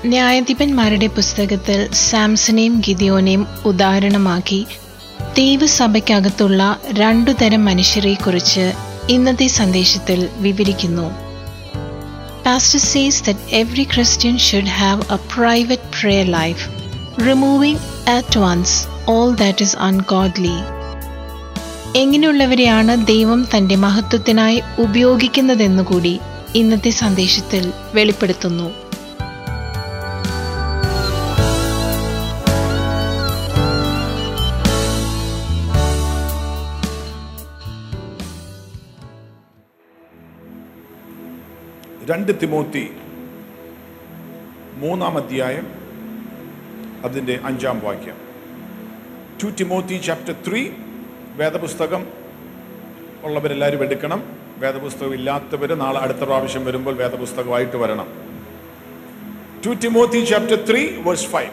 ന്യായാധിപന്മാരുടെ പുസ്തകത്തിൽ സാംസനെയും ഗിദിയോനെയും ഉദാഹരണമാക്കി ദൈവസഭയ്ക്കകത്തുള്ള രണ്ടു തരം മനുഷ്യരെക്കുറിച്ച് ഇന്നത്തെ സന്ദേശത്തിൽ വിവരിക്കുന്നു Pastor says that every Christian should have a private prayer life, removing at once all that is ungodly. എങ്ങനെയുള്ളവരെയാണ് ദൈവം തന്റെ മഹത്വത്തിനായി ഉപയോഗിക്കുന്നതെന്നുകൂടി ഇന്നത്തെ സന്ദേശത്തിൽ വെളിപ്പെടുത്തുന്നു രണ്ട് തിമോത്തി മൂന്നാം അധ്യായം അതിൻ്റെ അഞ്ചാം വാക്യം ടു തിമോത്തി ചാപ്റ്റർ ത്രീ വേദപുസ്തകം ഉള്ളവരെല്ലാവരും എടുക്കണം വേദപുസ്തകം ഇല്ലാത്തവർ നാളെ അടുത്ത പ്രാവശ്യം വരുമ്പോൾ വേദപുസ്തകമായിട്ട് വരണം two Timothy chapter three verse five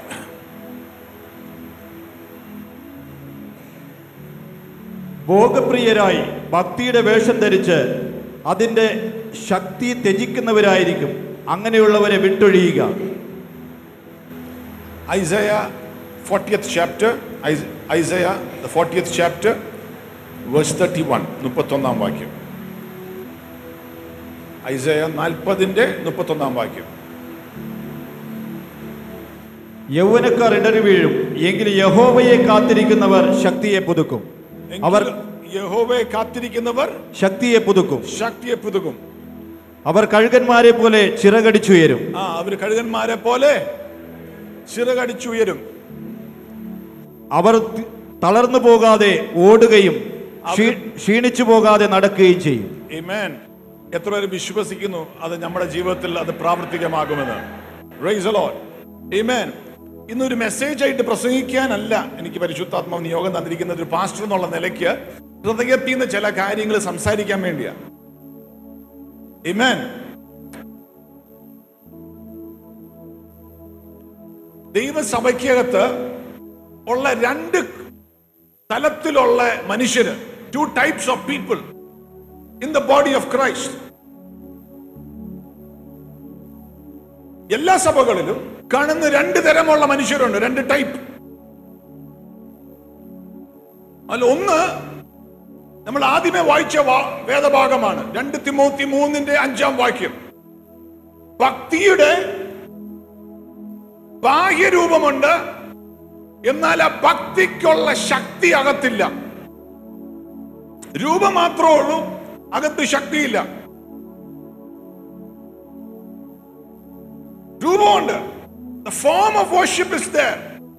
ഭോഗപ്രിയരായി ഭക്തിയുടെ വേഷം ധരിച്ച് അതിൻ്റെ ശക്തി ത്യജിക്കുന്നവരായിരിക്കും അങ്ങനെയുള്ളവരെ വിട്ടൊഴിയുക Isaiah 40th chapter, Is- Isaiah the 40th chapter, verse 31, മുപ്പത്തൊന്നാം വാക്യം ഐസയ നാൽപ്പതിൻ്റെ മുപ്പത്തൊന്നാം വാക്യം യൗവനക്കാർ ഇടറി വീഴും എങ്കിൽ യഹോവയെ കാത്തിരിക്കുന്നവർ ശക്തിയെ പുതുക്കും അവർ എങ്കിലും യഹോവയെ കാത്തിരിക്കുന്നവർ ശക്തിയെ പുതുക്കും ശക്തിയെ പുതുക്കും അവർ കഴുകന്മാരെ പോലെ ചിറകടിച്ചുയരും ആ അവർ കഴുകന്മാരെ പോലെ ചിറകടിച്ചുയരും അവർ തി- തളർന്നു പോകാതെ ഓടുകയും ക്ഷീ- ക്ഷീണിച്ചു പോകാതെ നടക്കുകയും ചെയ്യും Amen. എത്ര പേര് വിശ്വസിക്കുന്നു അത് നമ്മുടെ ജീവിതത്തിൽ അത് പ്രാവർത്തികമാകുമെന്ന് Praise the Lord. Amen. ഇന്നൊരു മെസ്സേജ് ആയിട്ട് പ്രസംഗിക്കാനല്ല എനിക്ക് പരിശുദ്ധാത്മാവ് നിയോഗം തന്നിരിക്കുന്ന ഒരു പാസ്റ്റർ എന്നുള്ള നിലയ്ക്ക് ഹൃദയത്തിൽ നിന്ന് ചില കാര്യങ്ങൾ സംസാരിക്കാൻ വേണ്ടിയാ Amen. ദൈവസഭയ്ക്കകത്ത് ഉള്ള രണ്ട് തലത്തിലുള്ള മനുഷ്യര് two types of people in the body of Christ എല്ലാ സഭകളിലും കാണുന്ന രണ്ട് തരമുള്ള മനുഷ്യരുണ്ട് രണ്ട് ടൈപ്പ് അതിൽ ഒന്ന് നമ്മൾ ആദ്യമേ വായിച്ച വാ- വേദഭാഗമാണ് രണ്ട് തിമോത്തി മൂന്നിന്റെ അഞ്ചാം വാക്യം ഭക്തിയുടെ ബാഹ്യരൂപമുണ്ട് എന്നാൽ ആ ഭക്തിക്കുള്ള ശക്തി അകത്തില്ല രൂപം മാത്രമേ ഉള്ളൂ അകത്ത് ശക്തിയില്ല രൂപമുണ്ട് the form of worship is there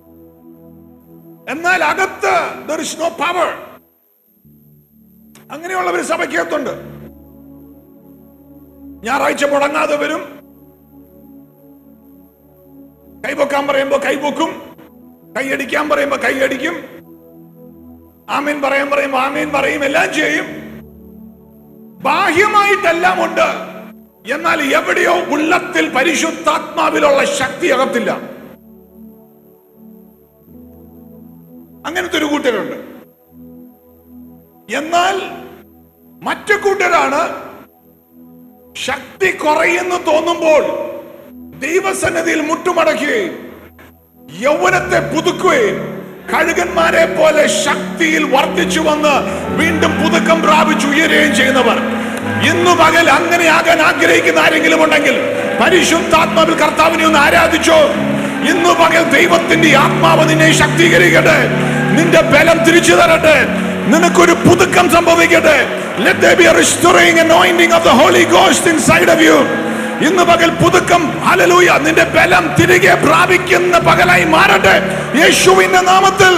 എന്നാൽ അകത്ത് ദർ ഇസ് നോ പവർ അങ്ങനെയുള്ളവർ സഭയ്ക്കകത്തുണ്ട് ഞായറാഴ്ച മുടങ്ങാതെ വരും കൈപൊക്കാൻ പറയുമ്പോ കൈപൊക്കും കൈയടിക്കാൻ പറയുമ്പോ കൈയടിക്കും ആമീൻ പറയാൻ പറയുമ്പോ ആമീൻ പറയും എല്ലാം ചെയ്യും ബാഹ്യമായിട്ടെല്ലാം ഉണ്ട് എന്നാൽ എവിടെയോ ഉള്ളത്തിൽ പരിശുദ്ധാത്മാവിലുള്ള ശക്തി അകത്തില്ല അങ്ങനത്തെ ഒരു കൂട്ടരുണ്ട് എന്നാൽ മറ്റു കൂട്ടരാണ് ശക്തി കുറയുന്നു തോന്നുമ്പോൾ ദൈവസന്നിധിയിൽ മുട്ടുമടക്കുകയും യൗവനത്തെ പുതുക്കുകയും കഴുകന്മാരെ പോലെ ശക്തിയിൽ വർദ്ധിച്ചു വന്ന് വീണ്ടും പുതുക്കം പ്രാപിച്ച് ഉയരുകയും ചെയ്യുന്നവർ ഇന്നു പകൽ അങ്ങനെയാകാൻ ആഗ്രഹിക്കുന്ന ആരെങ്കിലും ഉണ്ടെങ്കിൽ പരിശുദ്ധാത്മാവിൽ കർത്താവിനെ ഒന്ന് ആരാധിച്ചോ ഇന്നു പകൽ ദൈവത്തിന്റെ ആത്മാവ് നിന്നെ ശക്തീകരിക്കട്ടെ നിന്റെ ബലം തിരിച്ചു തരട്ടെ നിനക്കൊരു പുതുക്കം സംഭവിക്കട്ടെ Let there be a restoring anointing of the Holy Ghost inside of you. ഇന്ന് പകൽ പുതുക്കം ഹലലൂയ നിന്റെ ബലം തിരികെ പ്രാപിക്കുന്ന പകലായി മാറട്ടെ യേശുവിന്റെ നാമത്തിൽ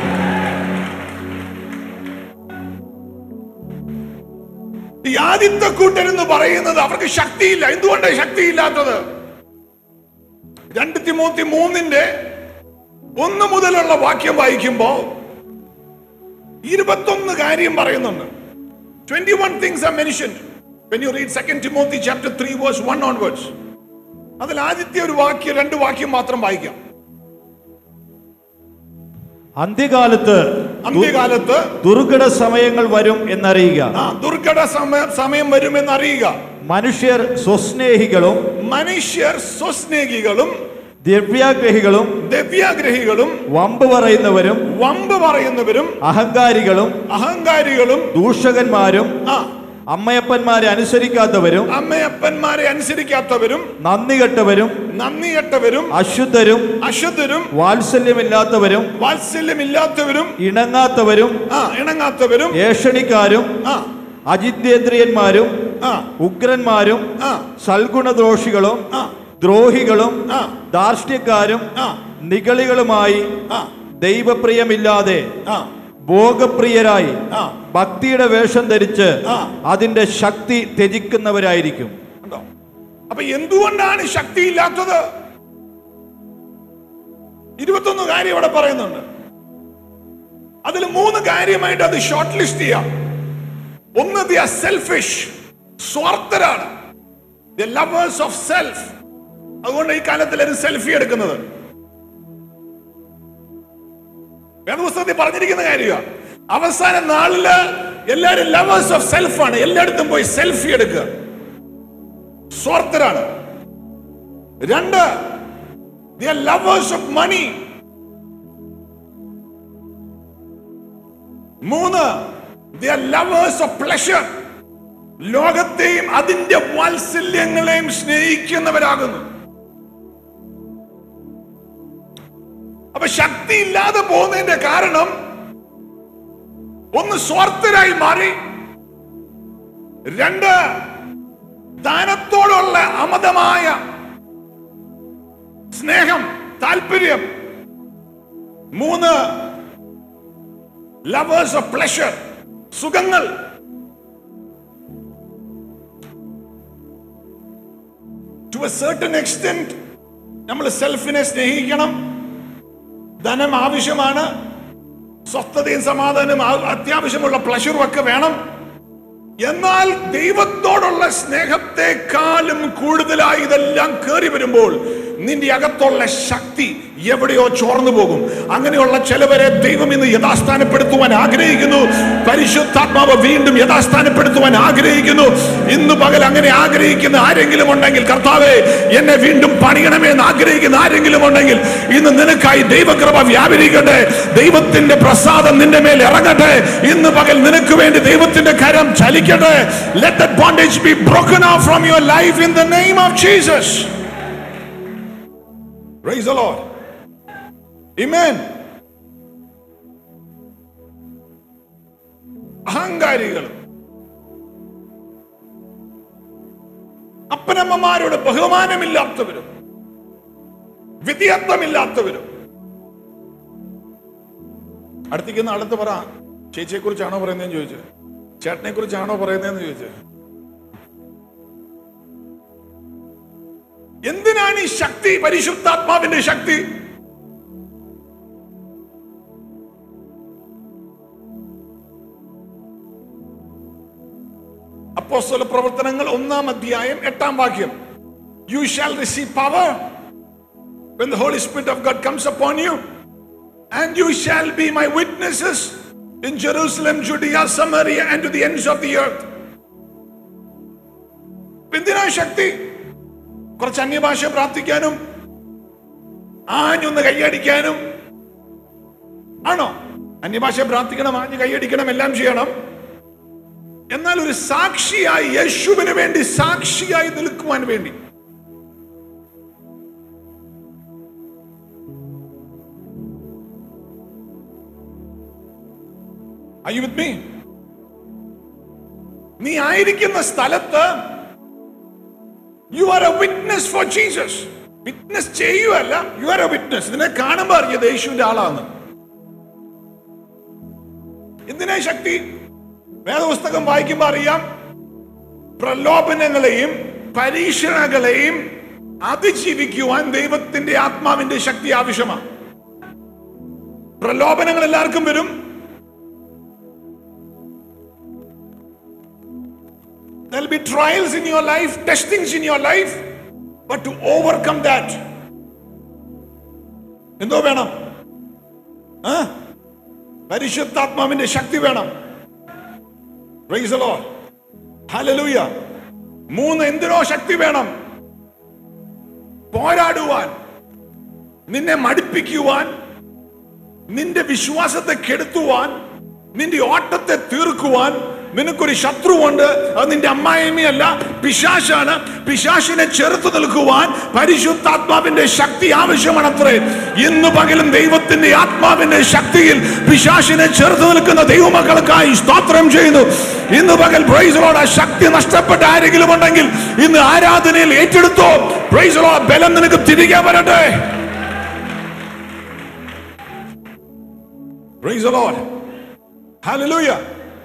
ഈ ആദ്യത്തെ കൂട്ടരെന്ന് പറയുന്നത് അവർക്ക് ശക്തിയില്ല എന്തുകൊണ്ടാണ് ശക്തിയില്ലാത്തത് രണ്ട് തിമോത്തി മൂന്നിന്റെ ഒന്ന് മുതലുള്ള വാക്യം വായിക്കുമ്പോ ഇരുപത്തൊന്ന് കാര്യം പറയുന്നുണ്ട് twenty one things a mention when you read 2 Timothy chapter 3 verse 1 onwards അതിൽ ആദ്യത്തെ ഒരു വാക്യം രണ്ട് വാക്യം മാത്രം വായിക്കാം അന്ത്യകാലത്ത് അന്ത്യകാലത്ത് ദുർഘട സമയങ്ങൾ വരും എന്നറിയുക ആ ദുർഘട സമ- സമയം വരുമെന്ന് അറിയുക മനുഷ്യർ സ്വസ്നേഹികളും മനുഷ്യർ സ്വസ്നേഹികളും ദ്രവ്യാഗ്രഹികളും ദിവ്യാഗ്രഹികളും വമ്പ് പറയുന്നവരും വമ്പ് പറയുന്നവരും അഹങ്കാരികളും അഹങ്കാരികളും ദൂഷകന്മാരും ആ അമ്മയപ്പന്മാരെ അനുസരിക്കാത്തവരും അമ്മയപ്പന്മാരെ അനുസരിക്കാത്തവരും നന്ദി കെട്ടവരും നന്ദി കെട്ടവരും അശുദ്ധരും അശുദ്ധരും വാത്സല്യമില്ലാത്തവരും വാത്സല്യമില്ലാത്തവരും ഇണങ്ങാത്തവരും ആ ഇണങ്ങാത്തവരും ഏഷണിക്കാരും ആ അജിതേന്ദ്രിയന്മാരും ആ ഉഗ്രന്മാരും ആ സൽഗുണദോഷികളും ആ ദ്രോഹികളും ആ ധാർഷ്ട്യക്കാരും ആ നിഗളികളുമായി ആ ദൈവപ്രിയമില്ലാതെ ആ ഭോഗപ്രിയരായി ആ ഭക്തിയുടെ വേഷം ധരിച്ച് ആ. അതിന്റെ ശക്തി ത്യജിക്കുന്നവരായിരിക്കും കണ്ടോ അപ്പൊ എന്തുകൊണ്ടാണ് ശക്തി ഇല്ലാത്തത് ഇരുപത്തൊന്ന് കാര്യം ഇവിടെ പറയുന്നുണ്ട് അതിൽ മൂന്ന് കാര്യമായിട്ട് അത് ഷോർട്ട് ലിസ്റ്റ് ചെയ്യാം ഒന്ന് ദി ആർ സെൽഫിഷ് സ്വാർത്ഥരാണ് ദി ലവേഴ്സ് ഓഫ് സെൽഫ് അതുകൊണ്ട് ഈ കാലത്തിൽ ഒരു സെൽഫി എടുക്കുന്നത് വേദപുസ്തകത്തിൽ പറഞ്ഞിരിക്കുന്ന കാര്യമാണ് അവസാന നാളില് എല്ലാവരും ലവേഴ്സ് ഓഫ് സെൽഫ് ആണ് എല്ലായിടത്തും പോയി സെൽഫി എടുക്കുക സ്വാർത്ഥരാണ് രണ്ട് they are lovers of money മൂന്ന് they are lovers of pleasure ലോകത്തെയും അതിന്റെ വാത്സല്യങ്ങളെയും സ്നേഹിക്കുന്നവരാകുന്നു അപ്പൊ ശക്തി ഇല്ലാതെ പോകുന്നതിന്റെ കാരണം ഒന്ന് സ്വാർത്ഥരായി മാറി രണ്ട് ദാനത്തോടുള്ള അമതമായ സ്നേഹം താല്പര്യം മൂന്ന് ലവേഴ്സ് ഓഫ് പ്ലഷർ സുഖങ്ങൾ ടു എ certain extent നമ്മൾ സെൽഫിനെ സ്നേഹിക്കണം ധനം ആവശ്യമാണ് സ്വസ്ഥതയും സമാധാനവും ആ- അത്യാവശ്യമുള്ള പ്ലഷറും ഒക്കെ വേണം എന്നാൽ ദൈവത്തോടുള്ള സ്നേഹത്തെക്കാളും കൂടുതലായി ഇതെല്ലാം കയറി വരുമ്പോൾ നിന്റെ അകത്തുള്ള ശക്തി എവിടെയോ ചോർന്നു പോകും അങ്ങനെയുള്ള ചിലവരെ ദൈവം ഇന്ന് യഥാസ്ഥാനപ്പെടുത്തുവാൻ ആഗ്രഹിക്കുന്നു പരിശുദ്ധാത്മാവ് വീണ്ടും യഥാസ്ഥാനപ്പെടുത്തുവാൻ ആഗ്രഹിക്കുന്നു ഇന്ന് പകൽ അങ്ങനെ ആഗ്രഹിക്കുന്ന ആരെങ്കിലും ഉണ്ടെങ്കിൽ കർത്താവെ എന്നെ വീണ്ടും പണിയണമേ എന്ന് ആഗ്രഹിക്കുന്ന ആരെങ്കിലും ഉണ്ടെങ്കിൽ ഇന്ന് നിനക്കായി ദൈവകൃപ വ്യാപരിക്കട്ടെ ദൈവത്തിന്റെ പ്രസാദം നിന്റെ മേൽ ഇറങ്ങട്ടെ ഇന്ന് പകൽ നിനക്ക് വേണ്ടി ദൈവത്തിന്റെ കരം ചലിക്കട്ടെ let that bondage be broken out from your life in the name of Jesus praise the Lord amen അഹങ്കാരികളും അപ്പനമ്മമാരോട് ബഹുമാനമില്ലാത്തവരും വിധിയത്വമില്ലാത്തവരും അടുത്തേക്കുന്ന അടുത്ത് പറ ചേച്ചിയെ കുറിച്ചാണോ പറയുന്നതെന്ന് ചോദിച്ചു ചേട്ടനെ കുറിച്ചാണോ പറയുന്നതെന്ന് ചോദിച്ചു എന്തിനാണ് ഈ ശക്തി പരിശുദ്ധാത്മാവിന്റെ ശക്തി അപ്പോസ്തല പ്രവർത്തനങ്ങൾ ഒന്നാം അധ്യായം എട്ടാം വാക്യം you shall receive power when the Holy Spirit of God comes upon you, and you shall be my witnesses in Jerusalem, Judea, Samaria, and to the ends of the earth. എന്തിനാ ശക്തി കുറച്ച് അന്യഭാഷ പ്രാർത്ഥിക്കാനും ആഞ്ഞൊന്ന് കൈയടിക്കാനും ആണോ അന്യഭാഷ പ്രാർത്ഥിക്കണം ആഞ്ഞ് കൈയടിക്കണം എല്ലാം ചെയ്യണം എന്നാൽ ഒരു സാക്ഷിയായി യേശുവിന് വേണ്ടി സാക്ഷിയായി നിൽക്കുവാൻ വേണ്ടി Are you with me? നീ ആയിരിക്കുന്ന സ്ഥലത്ത് you are a witness for Jesus witness ചെയ്യുകയല്ല യു ആർ എ വിറ്റ്നസ് ഇതിനെ കാണുമ്പോൾ അറിയത് യേശുവിന്റെ ആളാണ് എന്തിനാ ശക്തി വേദപുസ്തകം വായിക്കുമ്പോൾ അറിയാം പ്രലോഭനങ്ങളെയും പരീക്ഷണങ്ങളെയും അതിജീവിക്കുവാൻ ദൈവത്തിന്റെ ആത്മാവിന്റെ ശക്തി ആവശ്യമാണ് പ്രലോഭനങ്ങൾ എല്ലാവർക്കും വരും There'll be trials in your life, testings in your life, but to overcome that, എന്തോ വേണം ആ? പരിശുദ്ധാത്മാവിന്റെ ശക്തി വേണം Praise the Lord. Hallelujah. മൂന്ന് എന്തിനോ ശക്തി വേണം പോരാടുവാൻ നിന്നെ മടിപ്പിക്കുവാൻ നിന്റെ വിശ്വാസത്തെ കെടുത്തുവാൻ നിന്റെ ഓട്ടത്തെ തീർക്കുവാൻ നിനക്കൊരു ശത്രുവുണ്ട് അത് നിന്റെ അമ്മായിമ്മയല്ല പിശാശാണ് പിശാശിനെ ചെറുത്തു നിൽക്കുവാൻ പരിശുദ്ധാത്മാവിന്റെ ശക്തി ആവശ്യമാണത്രേ ഇന്ന് പകലും ദൈവത്തിന്റെ ആത്മാവിന്റെ ശക്തിയിൽ പിശാശിനെ ചെറുത്തു നിൽക്കുന്ന ദൈവമക്കൾക്കായി സ്തോത്രം ചെയ്യുന്നു ഇന്ന് പകൽ പ്രൈസലോട് ആ ശക്തി നഷ്ടപ്പെട്ട ആരെങ്കിലും ഉണ്ടെങ്കിൽ ഇന്ന് ആരാധനയിൽ ഏറ്റെടുത്തോ പ്രൈസലോ ബലം നിനക്ക് തിരികെ വരട്ടെ Praise the Lord. Hallelujah.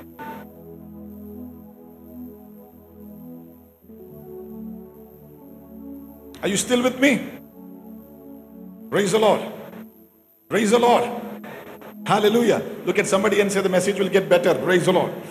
Are you still with me? Praise the Lord. Praise the Lord. Hallelujah. Look at somebody and say the message will get better. Praise the Lord.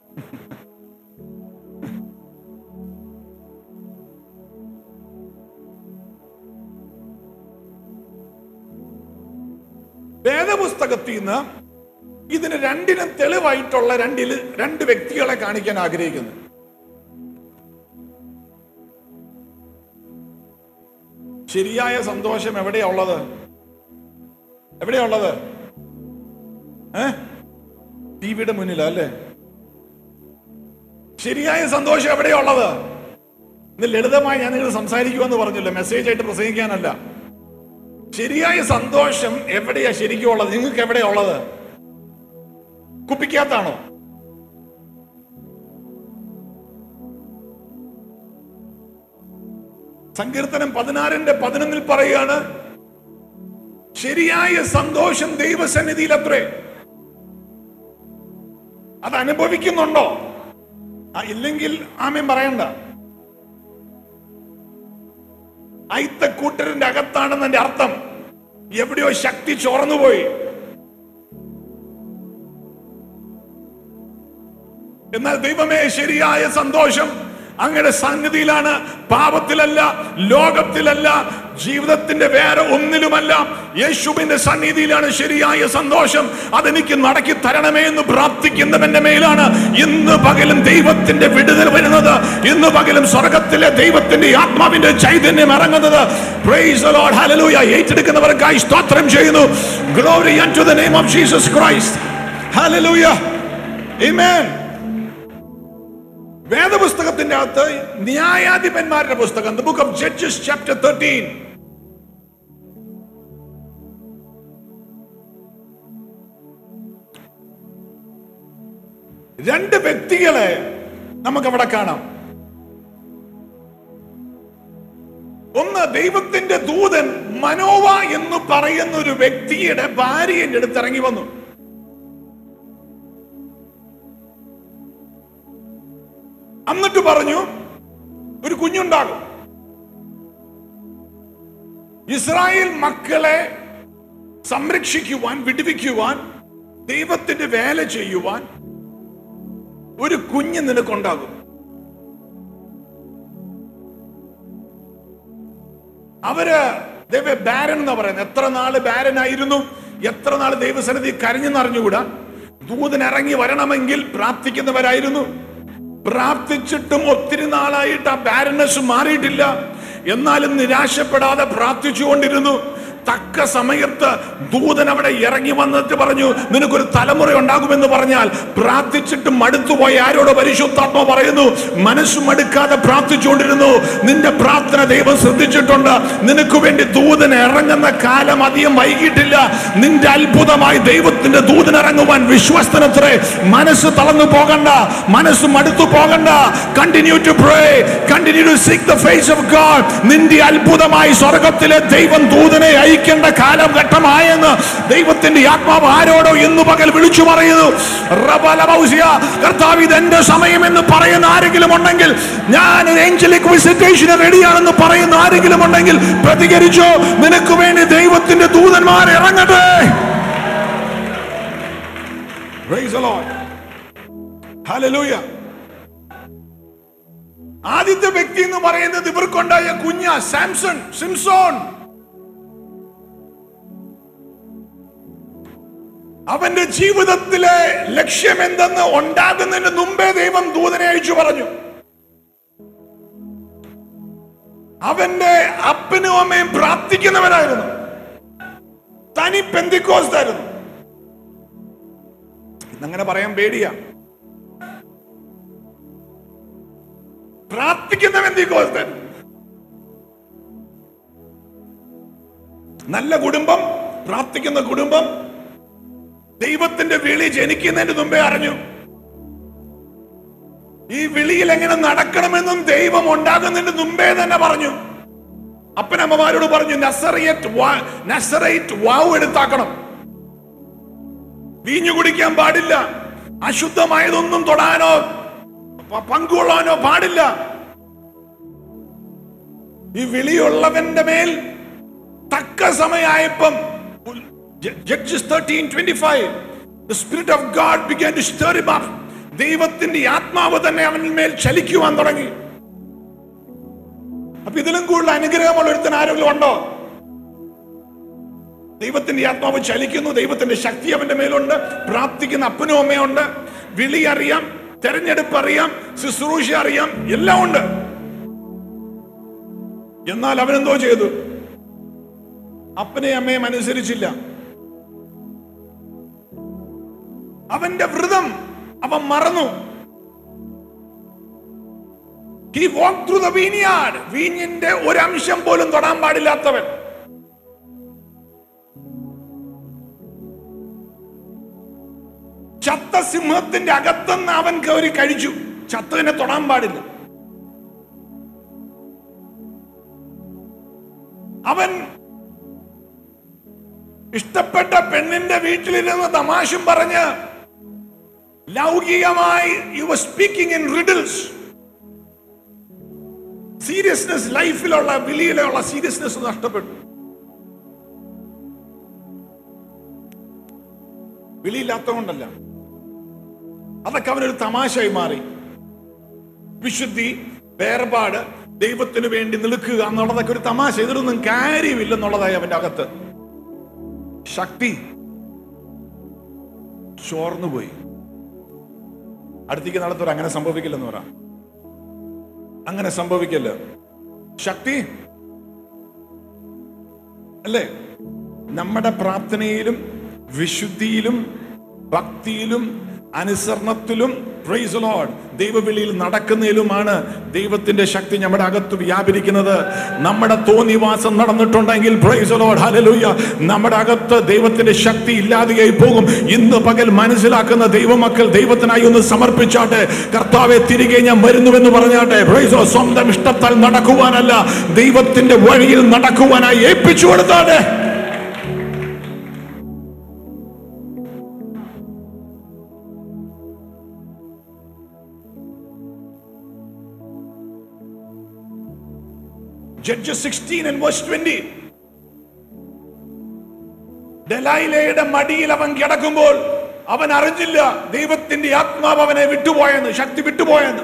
വേദപുസ്തകത്തിൽ നിന്ന് ഇതിന് രണ്ടിനും തെളിവായിട്ടുള്ള രണ്ടിൽ രണ്ട് വ്യക്തികളെ കാണിക്കാൻ ആഗ്രഹിക്കുന്നു ശരിയായ സന്തോഷം എവിടെയാ ഉള്ളത് എവിടെയാ ഉള്ളത് ഏ ടി വിയുടെ മുന്നിലാ അല്ലേ ശരിയായ സന്തോഷം എവിടെയാ ഉള്ളത് ഇന്ന് ലളിതമായി ഞാൻ നിങ്ങൾ സംസാരിക്കുമെന്ന് പറഞ്ഞില്ല മെസ്സേജ് ആയിട്ട് പ്രസംഗിക്കാനല്ല ശരിയായ സന്തോഷം എവിടെയാ ശരിക്കും ഉള്ളത് നിങ്ങൾക്ക് എവിടെയാ ഉള്ളത് കുപ്പിക്കകത്താണോ സങ്കീർത്തനം പതിനാറിന്റെ പതിനൊന്നിൽ പറയുകയാണ് ശരിയായ സന്തോഷം ദൈവസന്നിധിയിൽ അത്രേ അത് അനുഭവിക്കുന്നുണ്ടോ ആ, ഇല്ലെങ്കിൽ ആമയും പറയണ്ട ഐത്തക്കൂട്ടരിന്റെ അകത്താണെന്ന് എന്റെ അർത്ഥം എവിടെയോ ശക്തി ചോർന്നുപോയി എന്നാൽ ദൈവമേ ശരിയായ സന്തോഷം അങ്ങയുടെ സന്നിധിയിലാണ് പാപത്തിലല്ല ലോകത്തിലല്ല ജീവിതത്തിന്റെ വേറെ ഒന്നിലുമല്ല യേശുവിന്റെ സന്നിധിയിലാണ് ശരിയായ സന്തോഷം അതെനിക്ക് നടക്കി തരണമേ എന്ന് പ്രാർത്ഥിക്കുന്നവന്റെ മേലാണ് ഇന്ന് പകലും ദൈവത്തിന്റെ വിടുതൽ വരുന്നത് ഇന്ന് പകലും സ്വർഗത്തിലെ ദൈവത്തിന്റെ ആത്മാവിന്റെ ചൈതന്യം ഇറങ്ങുന്നത് Praise the Lord. Hallelujah. ഏറ്റെടുക്കുന്നവർക്കായി സ്തോത്രം ചെയ്യുന്നു glory unto the name of Jesus Christ. Hallelujah. Amen. വേദപുസ്തകത്തിന്റെ അകത്ത് ന്യായാധിപന്മാരുടെ പുസ്തകം the book of Judges chapter thirteen രണ്ട് വ്യക്തികളെ നമുക്ക് അവിടെ കാണാം ഒന്ന് ദൈവത്തിന്റെ ദൂതൻ മനോവ എന്ന് പറയുന്ന ഒരു വ്യക്തിയുടെ ഭാര്യന്റെ അടുത്ത് ഇറങ്ങി വന്നു എന്നിട്ട് പറഞ്ഞു ഒരു കുഞ്ഞുണ്ടാകും ഇസ്രായേൽ മക്കളെ സംരക്ഷിക്കുവാൻ വിടുവിക്കുവാൻ ദൈവത്തിന്റെ വേല ചെയ്യുവാൻ ഒരു കുഞ്ഞ് നിനക്കുണ്ടാകും അവര് ദൈവ ബാരൻ എന്ന് പറയുന്നത് എത്ര നാള് ബാരനായിരുന്നു എത്ര നാള് ദൈവസന്നിധി കരഞ്ഞെന്ന് അറിഞ്ഞുകൂടാ ദൂതൻ ഇറങ്ങി വരണമെങ്കിൽ പ്രാർത്ഥിക്കുന്നവരായിരുന്നു പ്രാർത്ഥിച്ചിട്ടും ഒത്തിരി നാളായിട്ട് ആ ബാരനസ് മാറിയിട്ടില്ല എന്നാലും നിരാശപ്പെടാതെ പ്രാർത്ഥിച്ചുകൊണ്ടിരുന്നു തക്ക സമയത്ത് ദൂതൻ അവിടെ ഇറങ്ങി വന്നിട്ട് പറഞ്ഞു നിനക്കൊരു തലമുറ ഉണ്ടാകുമെന്ന് പറഞ്ഞാൽ പ്രാർത്ഥിച്ചിട്ട് മടുത്തുപോയ ആരോട് പരിശുദ്ധാത്മ പറയുന്നു മനസ്സ് മടുക്കാതെ പ്രാർത്ഥിച്ചുകൊണ്ടിരുന്നു നിന്റെ പ്രാർത്ഥന ദൈവം ശ്രദ്ധിച്ചിട്ടുണ്ട് നിനക്ക് വേണ്ടി ദൂതൻ ഇറങ്ങുന്ന കാലം അധികം വൈകിട്ടില്ല നിന്റെ അത്ഭുതമായി ദൈവത്തിന്റെ ദൂതൻ ഇറങ്ങുവാൻ വിശ്വസ്തനത്രേ മനസ്സ് തളർന്നു പോകണ്ട മനസ്സ് മടുത്തു പോകണ്ട continue to pray continue to seek the face of God നിന്റെ അത്ഭുതമായി സ്വർഗത്തിലെ ദൈവം ദൂതനെ അയക്കേണ്ട കാലഘട്ടമായെന്ന് ദൈവത്തിന്റെ ആത്മാവ് ആരോടോ ഇന്ന് പകൽ വിളിച്ചു പറയുന്നു റബലബൗസിയ, കർത്താവ് ഇത് എന്റെ സമയം എന്ന് പറയുന്ന ആരെങ്കിലും ഉണ്ടെങ്കിൽ ഞാൻ ഒരു ഏഞ്ചലിക് വിസിറ്റേഷന് റെഡിയാണെന്ന് പറയുന്ന ആരെങ്കിലും ഉണ്ടെങ്കിൽ പ്രതികരിച്ചോ നിനക്ക് വേണ്ടി ദൈവത്തിന്റെ ദൂതന്മാർ ഇറങ്ങട്ടെ Praise the Lord. Hallelujah. ആദ്യത്തെ വ്യക്തി എന്ന് പറയുന്നത് ഇവർക്കുണ്ടായ കുഞ്ഞ സാംസൺ സിംസോൺ അവന്റെ ജീവിതത്തിലെ ലക്ഷ്യം എന്തെന്ന് ഉണ്ടാകുന്നതിന് മുമ്പേ ദൈവം ദൂതനെ അയച്ചു പറഞ്ഞു അവന്റെ അപ്പനും അമ്മയും പ്രാർത്ഥിക്കുന്നവരായിരുന്നു തനി പെന്തിക്കോസ്തായിരുന്നു ഇന്നങ്ങനെ പറയാൻ പേടിയാ പ്രാർത്ഥിക്കുന്ന പെന്തിക്കോസ്തൻ നല്ല കുടുംബം പ്രാർത്ഥിക്കുന്ന കുടുംബം ദൈവത്തിന്റെ വിളി ജനിക്കുന്നതിന് മുമ്പേ അറിഞ്ഞു ഈ വിളിയിൽ എങ്ങനെ നടക്കണമെന്നും ദൈവം ഉണ്ടാകുന്നതിന് മുമ്പേ തന്നെ പറഞ്ഞു അപ്പനമ്മമാരോട് പറഞ്ഞു നസറിയറ്റ് വാ- നസറേറ്റ് വാവ് എടുത്താക്കണം വീഞ്ഞു കുടിക്കാൻ പാടില്ല അശുദ്ധമായതൊന്നും തൊടാനോ പ- പങ്കുകൊള്ളാനോ പാടില്ല ഈ വിളിയുള്ളവന്റെ മേൽ തക്ക സമയമായപ്പം Judges thirteen twenty five spirit of God began to stir him up ദൈവത്തിന്റെ ആത്മാവ് തന്നെ അവനിൽ മേൽ ചലിക്കുവാൻ തുടങ്ങി അപ്പൊ ഇതിലും കൂടുതൽ അനുഗ്രഹമുള്ള ഒരുത്തൻ ആരെങ്കിലും ഉണ്ടോ ദൈവത്തിന്റെ ആത്മാവ് ചലിക്കുന്നു ദൈവത്തിന്റെ ശക്തി അവന്റെ മേലുണ്ട് പ്രാർത്ഥിക്കുന്ന അപ്പനും അമ്മയുണ്ട് വിളി അറിയാം തെരഞ്ഞെടുപ്പ് അറിയാം ശുശ്രൂഷ അറിയാം എല്ലാം ഉണ്ട് എന്നാൽ അവനെന്തോ ചെയ്തു അപ്പനെയും അമ്മയും അനുസരിച്ചില്ല അവന്റെ വ്രതം അവൻ മറന്നു He walked through the vineyard. വീഞ്ഞിന്റെ ഒരംശം പോലും തൊടാൻ പാടില്ലാത്തവൻ ചത്ത സിംഹത്തിന്റെ അകത്തുനിന്ന് അവൻ കയറി കഴിച്ചു ചത്തതിനെ തൊടാൻ പാടില്ല അവൻ ഇഷ്ടപ്പെട്ട പെണ്ണിന്റെ വീട്ടിലിരുന്ന് തമാശം പറഞ്ഞ് ലൗകികമായി you were speaking in riddles seriousness ലൈഫിലുള്ള വിളിയിലുള്ള സീരിയസ്നെസ് നഷ്ടപ്പെട്ടു വിളിയില്ലാത്തതുകൊണ്ടല്ല അതൊക്കെ അവനൊരു തമാശയായി മാറി വിശുദ്ധി വേർപാട് ദൈവത്തിന് വേണ്ടി നിൽക്കുക എന്നുള്ളതൊക്കെ ഒരു തമാശ ഇതിലൊന്നും കാര്യമില്ലെന്നുള്ളതായി അവന്റെ അകത്ത് ശക്തി ചോർന്നുപോയി അടുത്തേക്ക് നടത്തൂർ അങ്ങനെ സംഭവിക്കില്ലെന്ന് പറ അങ്ങനെ സംഭവിക്കില്ല ശക്തി അല്ലേ നമ്മുടെ പ്രാർത്ഥനയിലും വിശുദ്ധിയിലും ഭക്തിയിലും അനുസരണത്തിലും പ്രൈസ് ലോഡ് ദൈവവിളിയിൽ നടക്കുന്നതിലുമാണ് ദൈവത്തിന്റെ ശക്തി നമ്മുടെ അകത്ത് വ്യാപരിക്കുന്നത് നമ്മുടെ തോന്നിവാസം നടന്നിട്ടുണ്ടെങ്കിൽ പ്രൈസ് ലോഡ് ഹല്ലേലൂയ നമ്മുടെ അകത്ത് ദൈവത്തിന്റെ ശക്തി ഇല്ലാതെയായി പോകും ഇന്ന് പകൽ മനസ്സിലാക്കുന്ന ദൈവമക്കൾ ദൈവത്തിനായി ഒന്ന് സമർപ്പിച്ചാട്ടെ കർത്താവെ തിരികെ ഞാൻ വരുന്നുവെന്ന് പറഞ്ഞാട്ടെ പ്രൈസ് ലോർഡ്. സ്വന്തം ഇഷ്ടത്താൽ നടക്കുവാനല്ല ദൈവത്തിന്റെ വഴിയിൽ നടക്കുവാനായി ഏൽപ്പിച്ചു കൊടുത്താട്ടെ Judges 16 and verse 20. ദലൈലയുടെ മടിയിൽ അവൻ കിടക്കുമ്പോൾ അവൻ അറിഞ്ഞില്ല ദൈവത്തിന്റെ ആത്മാവ് അവനെ വിട്ടുപോയെന്ന് ശക്തി വിട്ടുപോയെന്ന്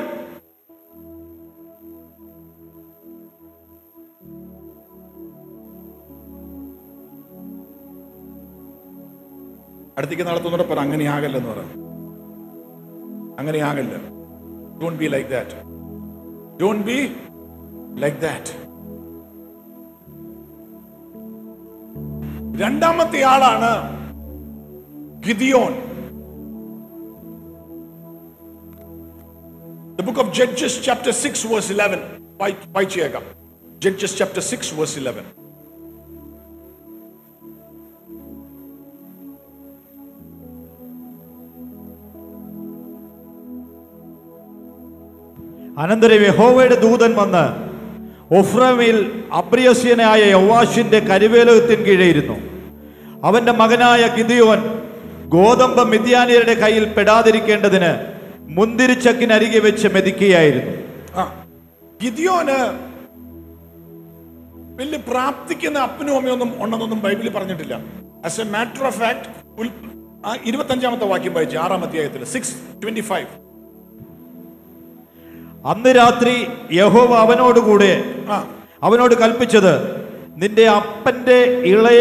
അടുത്തേക്ക് നടത്തുന്നവരെ പറ അങ്ങനെയാകല്ലെന്ന് പറ അങ്ങനെയാകല്ല don't be like that don't be like that രണ്ടാമത്തെ ആളാണ് ഗിദിയോൻ The book of Judges chapter 6 verse 11 വായി- വായിച്ചേക്കാം Judges chapter 6 verse 11 അനന്തരം യഹോവയുടെ ദൂതൻ വന്ന് ഒഫ്രമിൽ അപ്രിയസ്യനായ യവാഷിന്റെ കരുവേലകത്തിൻ കീഴെയിരുന്നു അവന്റെ മകനായ ഗിദിയോൻ ഗോതമ്പ് മിദ്യാനിയരുടെ കയ്യിൽ പെടാതിരിക്കേണ്ടതിന് മുന്തിരിച്ചക്കിനരികെ വെച്ച് മെതിക്കുകയായിരുന്നു ആ ഗിദിയോന് വലിയ പ്രാപ്തിക്കുന്ന അപ്പനും അമ്മയൊന്നും ഉണ്ടെന്നൊന്നും ബൈബിളിൽ പറഞ്ഞിട്ടില്ല as a matter of fact ഇരുപത്തഞ്ചാമത്തെ വാക്യം വായിച്ചു ആറാം അധ്യായത്തിൽ സിക്സ് ട്വന്റി ഫൈവ് അന്ന് രാത്രി യഹോവ അവനോടുകൂടെ ആ അവനോട് കൽപ്പിച്ചത് നിന്റെ അപ്പന്റെ ഇളയ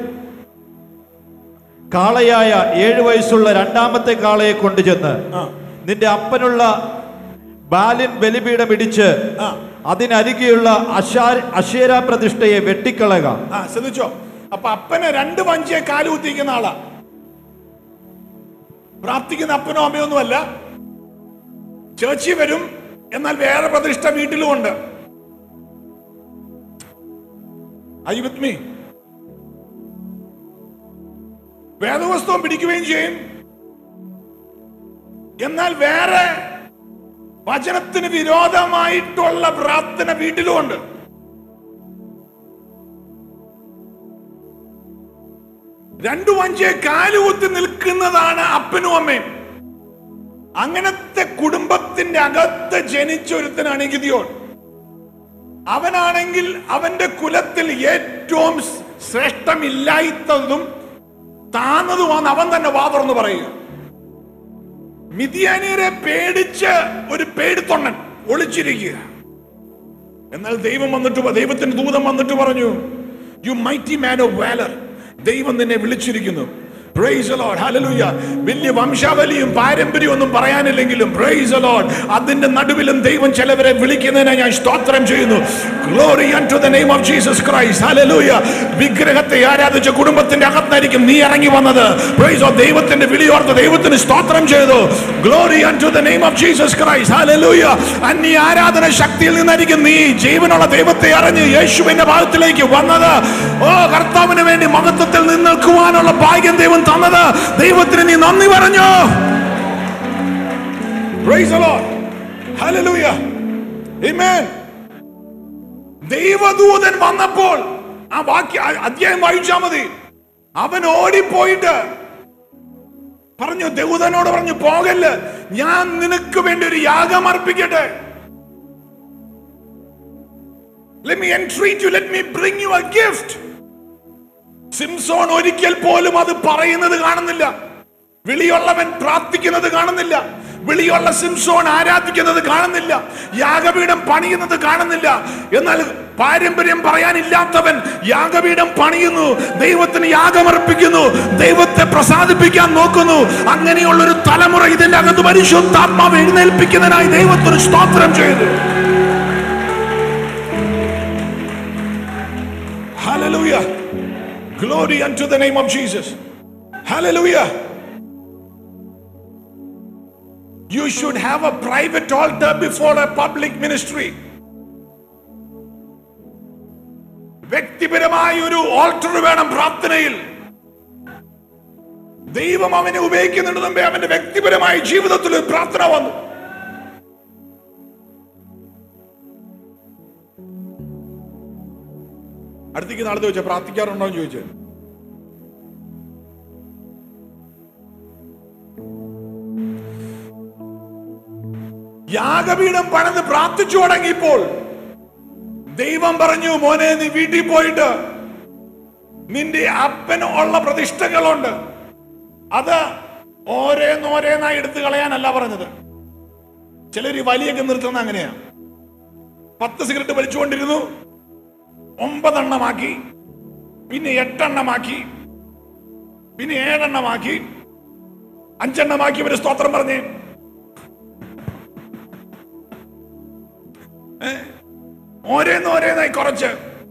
കാളയായ ഏഴു വയസ്സുള്ള രണ്ടാമത്തെ കാളയെ കൊണ്ടുചെന്ന് ആ നിന്റെ അപ്പനുള്ള ബാലിൻ ബലിപീഠം ഇടിച്ച് ആ. അതിനരികെയുള്ള അശാ അശേര പ്രതിഷ്ഠയെ വെട്ടിക്കളക ആ ശ്രദ്ധിച്ചോ അപ്പൊ അപ്പനെ രണ്ട് വഞ്ചിയെ കാല് കുത്തിക്കുന്ന ആളാ പ്രാർത്ഥിക്കുന്ന അപ്പനോ അമ്മയോ ഒന്നുമല്ല ചേച്ചി വരും എന്നാൽ വേറെ പ്രതിഷ്ഠ വീട്ടിലും ഉണ്ട് ഐ വിത്ത് മീ വേദവസ്തുവും പിടിക്കുകയും ചെയ്യും എന്നാൽ വേറെ വചനത്തിന് വിരോധമായിട്ടുള്ള പ്രാർത്ഥന വീട്ടിലും ഉണ്ട് രണ്ടു വഞ്ചിയെ കാലുകുത്തി നിൽക്കുന്നതാണ് അപ്പനും അമ്മയും അങ്ങനത്തെ കുടുംബത്തിന്റെ അകത്ത് ജനിച്ച ഒരുത്തനാണ് ഗിദിയോൻ അവനാണെങ്കിൽ അവന്റെ കുലത്തിൽ ഏറ്റവും ശ്രേഷ്ഠമില്ലാത്തതും താന്നതുമാണ് അവൻ തന്നെ വാതുറന്ന് പറയുക മിതിയാനിയരെ പേടിച്ച് ഒരു പേടിത്തൊണ്ണൻ ഒളിച്ചിരിക്കുക എന്നാൽ ദൈവം വന്നിട്ട് പ- ദൈവത്തിന്റെ ദൂതം വന്നിട്ട് പറഞ്ഞു you mighty man of valour ദൈവം നിന്നെ വിളിച്ചിരിക്കുന്നു Praise the Lord. Hallelujah. വലിയ വംശാവലിയും പാരമ്പര്യവും ഒന്നും പറയാനില്ലെങ്കിലും praise the Lord. അതിന്റെ നടുവിലും ദൈവം ചിലവരെ വിളിക്കുന്നതിനെ ഞാൻ സ്തോത്രം ചെയ്യുന്നു glory to the name of Jesus Christ hallelujah വിഗ്രഹത്തെ ആരാധിച്ച കുടുംബത്തിന്റെ അകത്തായിരിക്കും നീ ഇറങ്ങി വന്നത് പ്രൈസ് ഓഫ് ദൈവത്തിന്റെ വിളിയോർത്ത് ദൈവത്തിന് സ്തോത്രം ചെയ്തു glory to the name of Jesus Christ hallelujah അന്യ ആരാധന ശക്തിയിൽ നിന്നായിരിക്കും നീ ജീവനുള്ള ദൈവത്തെ അറിഞ്ഞ് യേശുവിന്റെ ഭാഗത്തിലേക്ക് വന്നത് ഓ കർത്താവിന് വേണ്ടി മഹത്വത്തിൽ നിന്ന് നിൽക്കുവാനുള്ള ഭാഗ്യം ദൈവം തന്നത് ദൈവത്തിന് നീ നന്ദി പറഞ്ഞു Praise the Lord. Hallelujah. Amen. ദൈവദൂതൻ വന്നപ്പോൾ ആ വാക്യ ആ അധ്യായം വായിച്ചാ മതി അവൻ ഓടിപ്പോയിട്ട് പറഞ്ഞു ദൂതനോട് പറഞ്ഞു പോകല്ല് ഞാൻ നിനക്ക് വേണ്ടി ഒരു യാഗം അർപ്പിക്കട്ടെ Let me entreat you, let me bring you a gift. സിംസോൺ ഒരിക്കൽ പോലും അത് പറയുന്നത് കാണുന്നില്ല വിളിയുള്ളവൻ പ്രാർത്ഥിക്കുന്നത് കാണുന്നില്ല വിളിയുള്ള സിംസോൺ ആരാധിക്കുന്നത് കാണുന്നില്ല യാഗപീഠം പണിയുന്നത് കാണുന്നില്ല എന്നാൽ പാരമ്പര്യം പറയാനില്ലാത്തവൻ യാഗപീഠം പണിയുന്നു ദൈവത്തിന് യാഗമർപ്പിക്കുന്നു ദൈവത്തെ പ്രസാദിപ്പിക്കാൻ നോക്കുന്നു അങ്ങനെയുള്ള ഒരു തലമുറ ഇതിന്റെ അകത്ത് പരിശുദ്ധാത്മാവ് എഴുന്നേൽപ്പിക്കുന്നതിനായി ദൈവത്തിന് സ്തോത്രം ചെയ്തു Hallelujah. Glory unto the name of Jesus. Hallelujah. You should have a private altar before a public ministry. വ്യക്തിപരമായ ഒരു ഓൾട്ടർ വേണം പ്രാർത്ഥനയിൽ ദൈവം അവനെ ഉപയോഗിക്കുന്നതിന് മുമ്പേ അവന്റെ വ്യക്തിപരമായ ജീവിതത്തിൽ ഒരു പ്രാർത്ഥന വന്നു അടുത്തേക്ക് നാളെ ചോദിച്ചാൽ പ്രാർത്ഥിക്കാറുണ്ടോ എന്ന് ചോദിച്ചു യാഗപീഠം പണിത് പ്രാർത്ഥിച്ചു തുടങ്ങിയപ്പോൾ ദൈവം പറഞ്ഞു മോനെ നീ വീട്ടിൽ പോയിട്ട് നിന്റെ അപ്പന് ഉള്ള പ്രതിഷ്ഠകളുണ്ട് അത് ഓരോന്നോരോന്നായി എടുത്തു കളയാനല്ല പറഞ്ഞത് ചിലർ ഈ വലിയൊക്കെ നിർത്തുന്ന അങ്ങനെയാ പത്ത് സിഗരറ്റ് വലിച്ചുകൊണ്ടിരുന്നു ഒമ്പതെണ്ണമാക്കി പിന്നെ എട്ടെണ്ണമാക്കി പിന്നെ ഏഴെണ്ണമാക്കി അഞ്ചെണ്ണമാക്കി ഇവര് സ്തോത്രം പറഞ്ഞേ ഏ? ഓരോന്ന് ഓരോന്നായി കുറച്ച്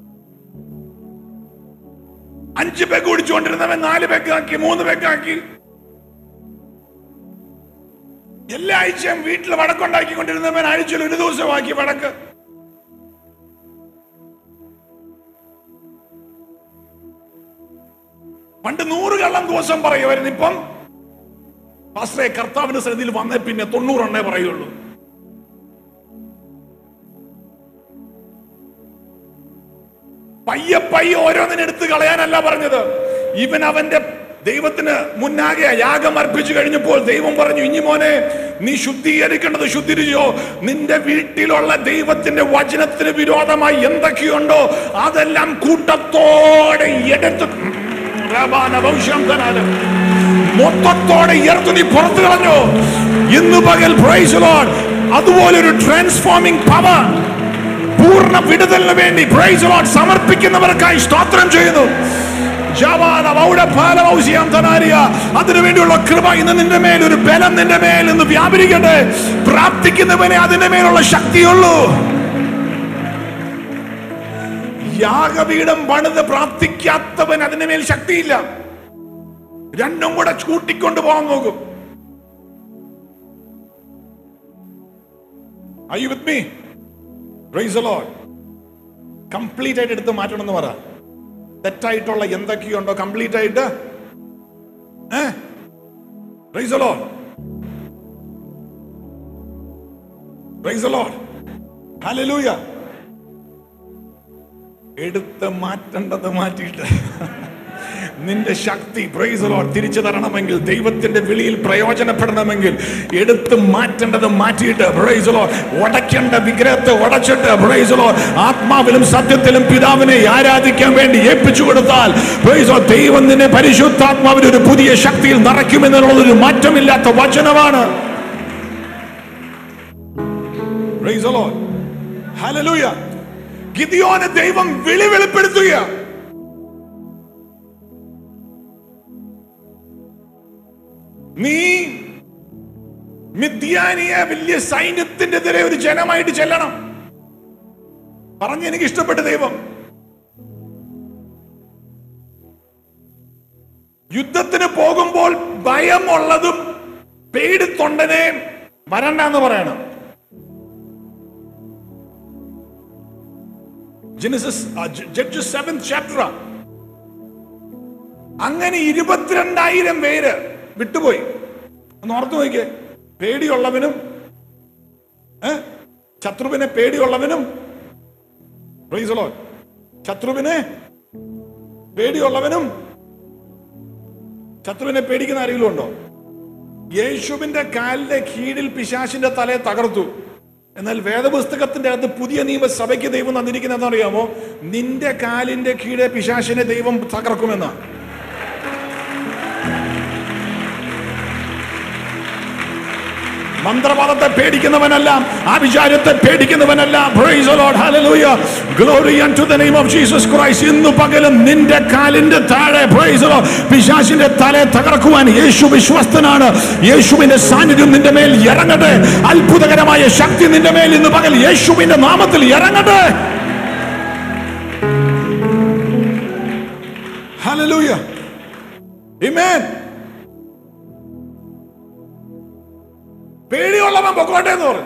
അഞ്ച് പെഗ് കുടിച്ചുകൊണ്ടിരുന്നവൻ നാല് പെഗ്ഗാക്കി മൂന്ന് പെഗ്ഗാക്കി എല്ലാ ആഴ്ചയും വീട്ടിൽ വടക്കുണ്ടാക്കിക്കൊണ്ടിരുന്നവൻ ആഴ്ചയിൽ ഒരു ദിവസമാക്കി വടക്ക് പണ്ട് നൂറ് കള്ളം ദിവസം പറയുമായിരുന്നു ഇപ്പം പാസ്റ്ററെ കർത്താവിന്റെ സന്നിധിയിൽ വന്നേ പിന്നെ തൊണ്ണൂറെണ്ണേ പറയുള്ളൂ പയ്യെ പയ്യെ ഓരോന്നിനെ എടുത്ത് കളയാനല്ല പറഞ്ഞത് ഇവൻ അവന്റെ ദൈവത്തിന് മുന്നാകെ യാഗം അർപ്പിച്ചു കഴിഞ്ഞപ്പോൾ ദൈവം പറഞ്ഞു ഇനി മോനെ നീ ശുദ്ധീകരിക്കേണ്ടത് ശുദ്ധീകരിച്ചോ നിന്റെ വീട്ടിലുള്ള ദൈവത്തിന്റെ വചനത്തിന് വിരോധമായി എന്തൊക്കെയുണ്ടോ അതെല്ലാം കൂട്ടത്തോടെ എടുത്ത് റബാന ഭവിഷ്യന്തനാല് മൊത്തത്തോടെ ഉയർത്തു നീ പുറത്തു കളഞ്ഞു ഇന്ന് പകൽ പ്രൈസ് ലോഡ് അതുപോലെ ഒരു ട്രാൻസ്ഫോമിംഗ് പവർ പൂർണ്ണ വിടുതലിന് വേണ്ടി പ്രൈസ് ലോഡ് സമർപ്പിക്കുന്നവർക്കായി സ്തോത്രം ചെയ്യുന്നു ജവാന വൗഢഫാല വൗസ്യം തനാരിയ. അതിനുവേണ്ടിയുള്ള കൃപ ഇന്ന് നിന്റെ മേൽ ഒരു ബലം നിന്റെ മേൽ ഇന്ന് വ്യാപരിക്കട്ടെ പ്രാർത്ഥിക്കുന്നവനെ അതിന്റെ മേലുള്ള ശക്തിയുള്ളൂ യാഗപീഠം പണിത് പ്രാർത്ഥിക്കാത്തവൻ അതിന് മേൽ ശക്തിയില്ല രണ്ടും കൂടെ കൂട്ടിക്കൊണ്ട് പോകാൻ നോക്കും Are you with me? Praise the Lord. Complete ആയിട്ട് എടുത്ത് മാറ്റണം എന്ന് പറ തെറ്റായിട്ടുള്ള എന്തൊക്കെയുണ്ടോ കംപ്ലീറ്റ് ആയിട്ട് ഏ Praise the Lord. Praise the Lord. Hallelujah. എടുത്ത് മാറ്റേണ്ടത് മാറ്റിയിട്ട് നിന്റെ ശക്തി പ്രൈസ് ലോഡ് തിരിച്ചു തരണമെങ്കിൽ ദൈവത്തിന്റെ വിളിയിൽ പ്രയോജനപ്പെടണമെങ്കിൽ എടുത്ത് മാറ്റേണ്ടത് മാറ്റിയിട്ട് പ്രൈസ് ലോഡ് ഉടയ്ക്കേണ്ട വിഗ്രഹത്തെ ഉടച്ചിട്ട് പ്രൈസ് ലോഡ് ആത്മാവിലും സത്യത്തിലും പിതാവിനെ ആരാധിക്കാൻ വേണ്ടി ഏൽപ്പിച്ചു കൊടുത്താൽ പ്രൈസ് ലോഡ് ദൈവം നിന്നെ പരിശുദ്ധാത്മാവിന് ഒരു പുതിയ ശക്തിയിൽ നിറയ്ക്കുമെന്നുള്ളതൊരു മാറ്റമില്ലാത്ത വചനമാണ് Praise the Lord. Hallelujah. ഗിദിയോനെ ദൈവം വിളി വെളിപ്പെടുത്തുക നീ മിഥ്യാനിയ വലിയ സൈന്യത്തിന്റെ എതിരെ ഒരു ജനമായിട്ട് ചെല്ലണം പറഞ്ഞ് എനിക്ക് ഇഷ്ടപ്പെട്ട ദൈവം യുദ്ധത്തിന് പോകുമ്പോൾ ഭയമുള്ളതും പേടിത്തൊണ്ടനെ വരണ്ടെന്ന് പറയണം ജെനസിസ് ജഡ്ജസ് സെവൻത് ചാപ്റ്റർ അങ്ങനെ ഇരുപത്തിരണ്ടായിരം പേര് വിട്ടുപോയി ഒന്ന് ഓർത്തു നോക്കിയേ പേടിയുള്ളവനും ഏ? ശത്രുവിനെ പേടിയുള്ളവനും Praise the Lord. ശത്രുവിനെ പേടിയുള്ളവനും ശത്രുവിനെ പേടിക്കുന്ന ആരെങ്കിലും ഉണ്ടോ യേശുവിന്റെ കാലിന്റെ കീഴിൽ പിശാശിന്റെ തലയെ തകർത്തു എന്നാൽ വേദപുസ്തകത്തിന്റെ അകത്ത് പുതിയ നിയമസഭയ്ക്ക് ദൈവം തന്നിരിക്കുന്നത് അറിയാമോ നിന്റെ കാലിന്റെ കീഴെ പിശാശിനെ ദൈവം തകർക്കുമെന്നാണ് മന്ത്രവാദത്തെ പേടിക്കുന്നവനല്ല ആഭിചാരത്തെ പേടിക്കുന്നവനല്ല Praise the Lord. Hallelujah. Glory unto the name of Jesus Christ. ഇന്ന് പകലും നിന്റെ കാലിന്റെ താഴെ Praise the Lord. പിശാചിന്റെ തലയെ തകർക്കുവാൻ യേശു വിശ്വസ്തനാണ് യേശുവിന്റെ സാന്നിധ്യം നിന്റെ മേൽ ഇറങ്ങട്ടെ അത്ഭുതകരമായ ശക്തി നിന്റെ മേൽ ഇന്ന് പകൽ യേശുവിന്റെ നാമത്തിൽ ഇറങ്ങട്ടെ Hallelujah. Amen. പേടിയുള്ളവൻ പൊക്കോട്ടെ എന്ന് പറഞ്ഞു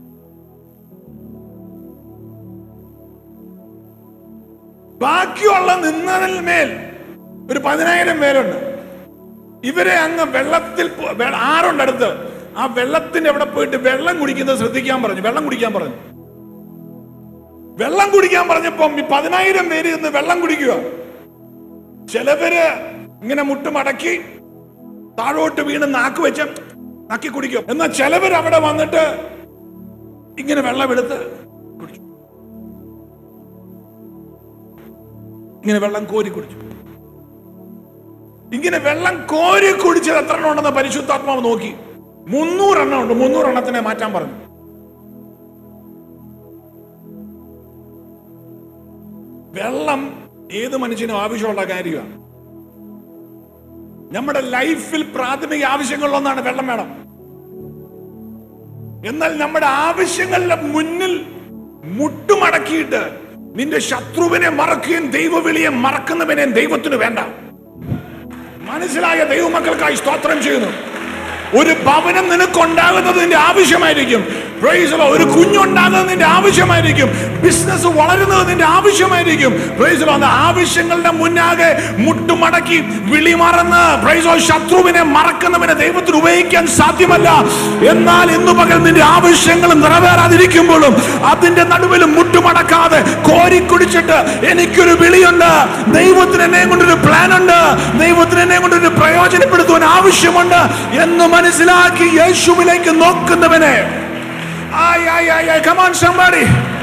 ബാക്കിയുള്ള നിന്നതിൽ മേൽ ഒരു പതിനായിരം പേരുണ്ട് ഇവരെ അങ്ങ് വെള്ളത്തിൽ പോ- വെ- ആറുണ്ട് അടുത്ത് ആ വെള്ളത്തിന്റെ അവിടെ പോയിട്ട് വെള്ളം കുടിക്കുന്നത് ശ്രദ്ധിക്കാൻ പറഞ്ഞു വെള്ളം കുടിക്കാൻ പറഞ്ഞു വെള്ളം കുടിക്കാൻ പറഞ്ഞപ്പം ഈ പതിനായിരം പേര് ഇന്ന് വെള്ളം കുടിക്കുക ചിലവര് ഇങ്ങനെ മുട്ടുമടക്കി താഴോട്ട് വീണ് നാക്ക് വെച്ച് നക്കി കുടിക്കും എന്നാൽ ചിലവർ അവിടെ വന്നിട്ട് ഇങ്ങനെ വെള്ളമെടുത്ത് കുടിച്ചു ഇങ്ങനെ വെള്ളം കോരി കുടിച്ചു ഇങ്ങനെ വെള്ളം കോരി കുടിച്ചത് എത്ര എണ്ണം ഉണ്ടെന്ന് പരിശുദ്ധാത്മാവ് നോക്കി മുന്നൂറെണ്ണം ഉണ്ട് മുന്നൂറെണ്ണത്തിനെ മാറ്റാൻ പറഞ്ഞു വെള്ളം ഏത് മനുഷ്യനും ആവശ്യമുള്ള കാര്യമാണ് നമ്മുടെ ലൈഫിൽ പ്രാഥമിക ആവശ്യങ്ങളിലൊന്നാണ് വെള്ളം വേണം എന്നാൽ നമ്മുടെ ആവശ്യങ്ങളുടെ മുന്നിൽ മുട്ടുമടക്കിയിട്ട് നിന്റെ ശത്രുവിനെ മറക്കുകയും ദൈവവിളിയെ മറക്കുന്നവനെ ദൈവത്തിന് വേണ്ട മനസ്സിലായ ദൈവമക്കൾക്കായി സ്തോത്രം ചെയ്യുന്നു ഒരു ഭവനം നിനക്കുണ്ടാകുന്നത് നിന്റെ ആവശ്യമായിരിക്കും Praise the Lord. ഒരു കുഞ്ഞുണ്ടാകുന്നത് നിന്റെ ആവശ്യമായിരിക്കും ബിസിനസ് വളരുന്നത് നിന്റെ ആവശ്യമായിരിക്കും Praise the Lord. അത് ആവശ്യങ്ങളുടെ മുന്നാകെ മുട്ടുമടക്കി വിളി മറന്ന് Praise the Lord. ശത്രുവിനെ മറക്കുന്നവനെ ദൈവത്തിന് ഉപയോഗിക്കാൻ സാധ്യമല്ല എന്നാൽ ഇന്നു പകൽ നിന്റെ ആവശ്യങ്ങൾ നിറവേറാതിരിക്കുമ്പോഴും അതിന്റെ നടുവിലും മുട്ടുമടക്കാതെ കോരി കുടിച്ചിട്ട് എനിക്കൊരു വിളിയുണ്ട് ദൈവത്തിന് എന്നെ കൊണ്ടൊരു പ്ലാൻ ഉണ്ട് ദൈവത്തിന് എന്നെ കൊണ്ടൊരു പ്രയോജനപ്പെടുത്തുവാൻ ആവശ്യമുണ്ട് എന്ന് മനസ്സിലാക്കി യേശുവിലേക്ക് നോക്കുന്നവനെ ആയ് ആയ് ആയ് ആയ് കമാൻ somebody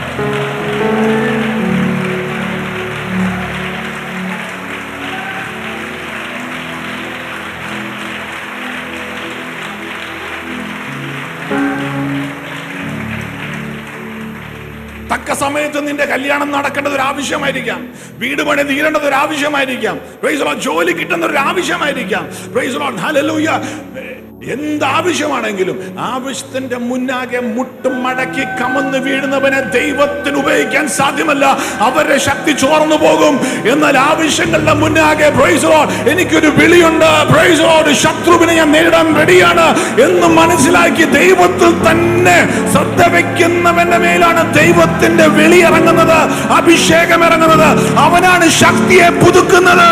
തക്ക സമയത്ത് നിന്റെ കല്യാണം നടക്കേണ്ടത് ഒരു ആവശ്യമായിരിക്കാം വീട് പണി തീരേണ്ടത് ഒരു ആവശ്യമായിരിക്കാം Praise the Lord. ജോലി കിട്ടുന്ന ഒരു ആവശ്യമായിരിക്കാം Praise the Lord. Hallelujah. എന്താവശ്യമാണെങ്കിലും ആവശ്യത്തിന്റെ മുന്നാകെ മുട്ടും മടക്കി കമന്ന് വീഴുന്നവനെ ദൈവത്തിന് ഉപയോഗിക്കാൻ സാധ്യമല്ല അവരുടെ ശക്തി ചോർന്നു പോകും എന്നാൽ ആവശ്യങ്ങളുടെ മുന്നാകെ praise the Lord, എനിക്കൊരു വിളിയുണ്ട് praise the Lord, ശത്രുവിനെ ഞാൻ നേരിടാൻ റെഡിയാണ് എന്ന് മനസ്സിലാക്കി ദൈവത്തിൽ തന്നെ ശ്രദ്ധ വെക്കുന്നവന്റെ മേലാണ് ദൈവത്തിന്റെ വിളി ഇറങ്ങുന്നത് അഭിഷേകം ഇറങ്ങുന്നത് അവനാണ് ശക്തിയെ പുതുക്കുന്നത്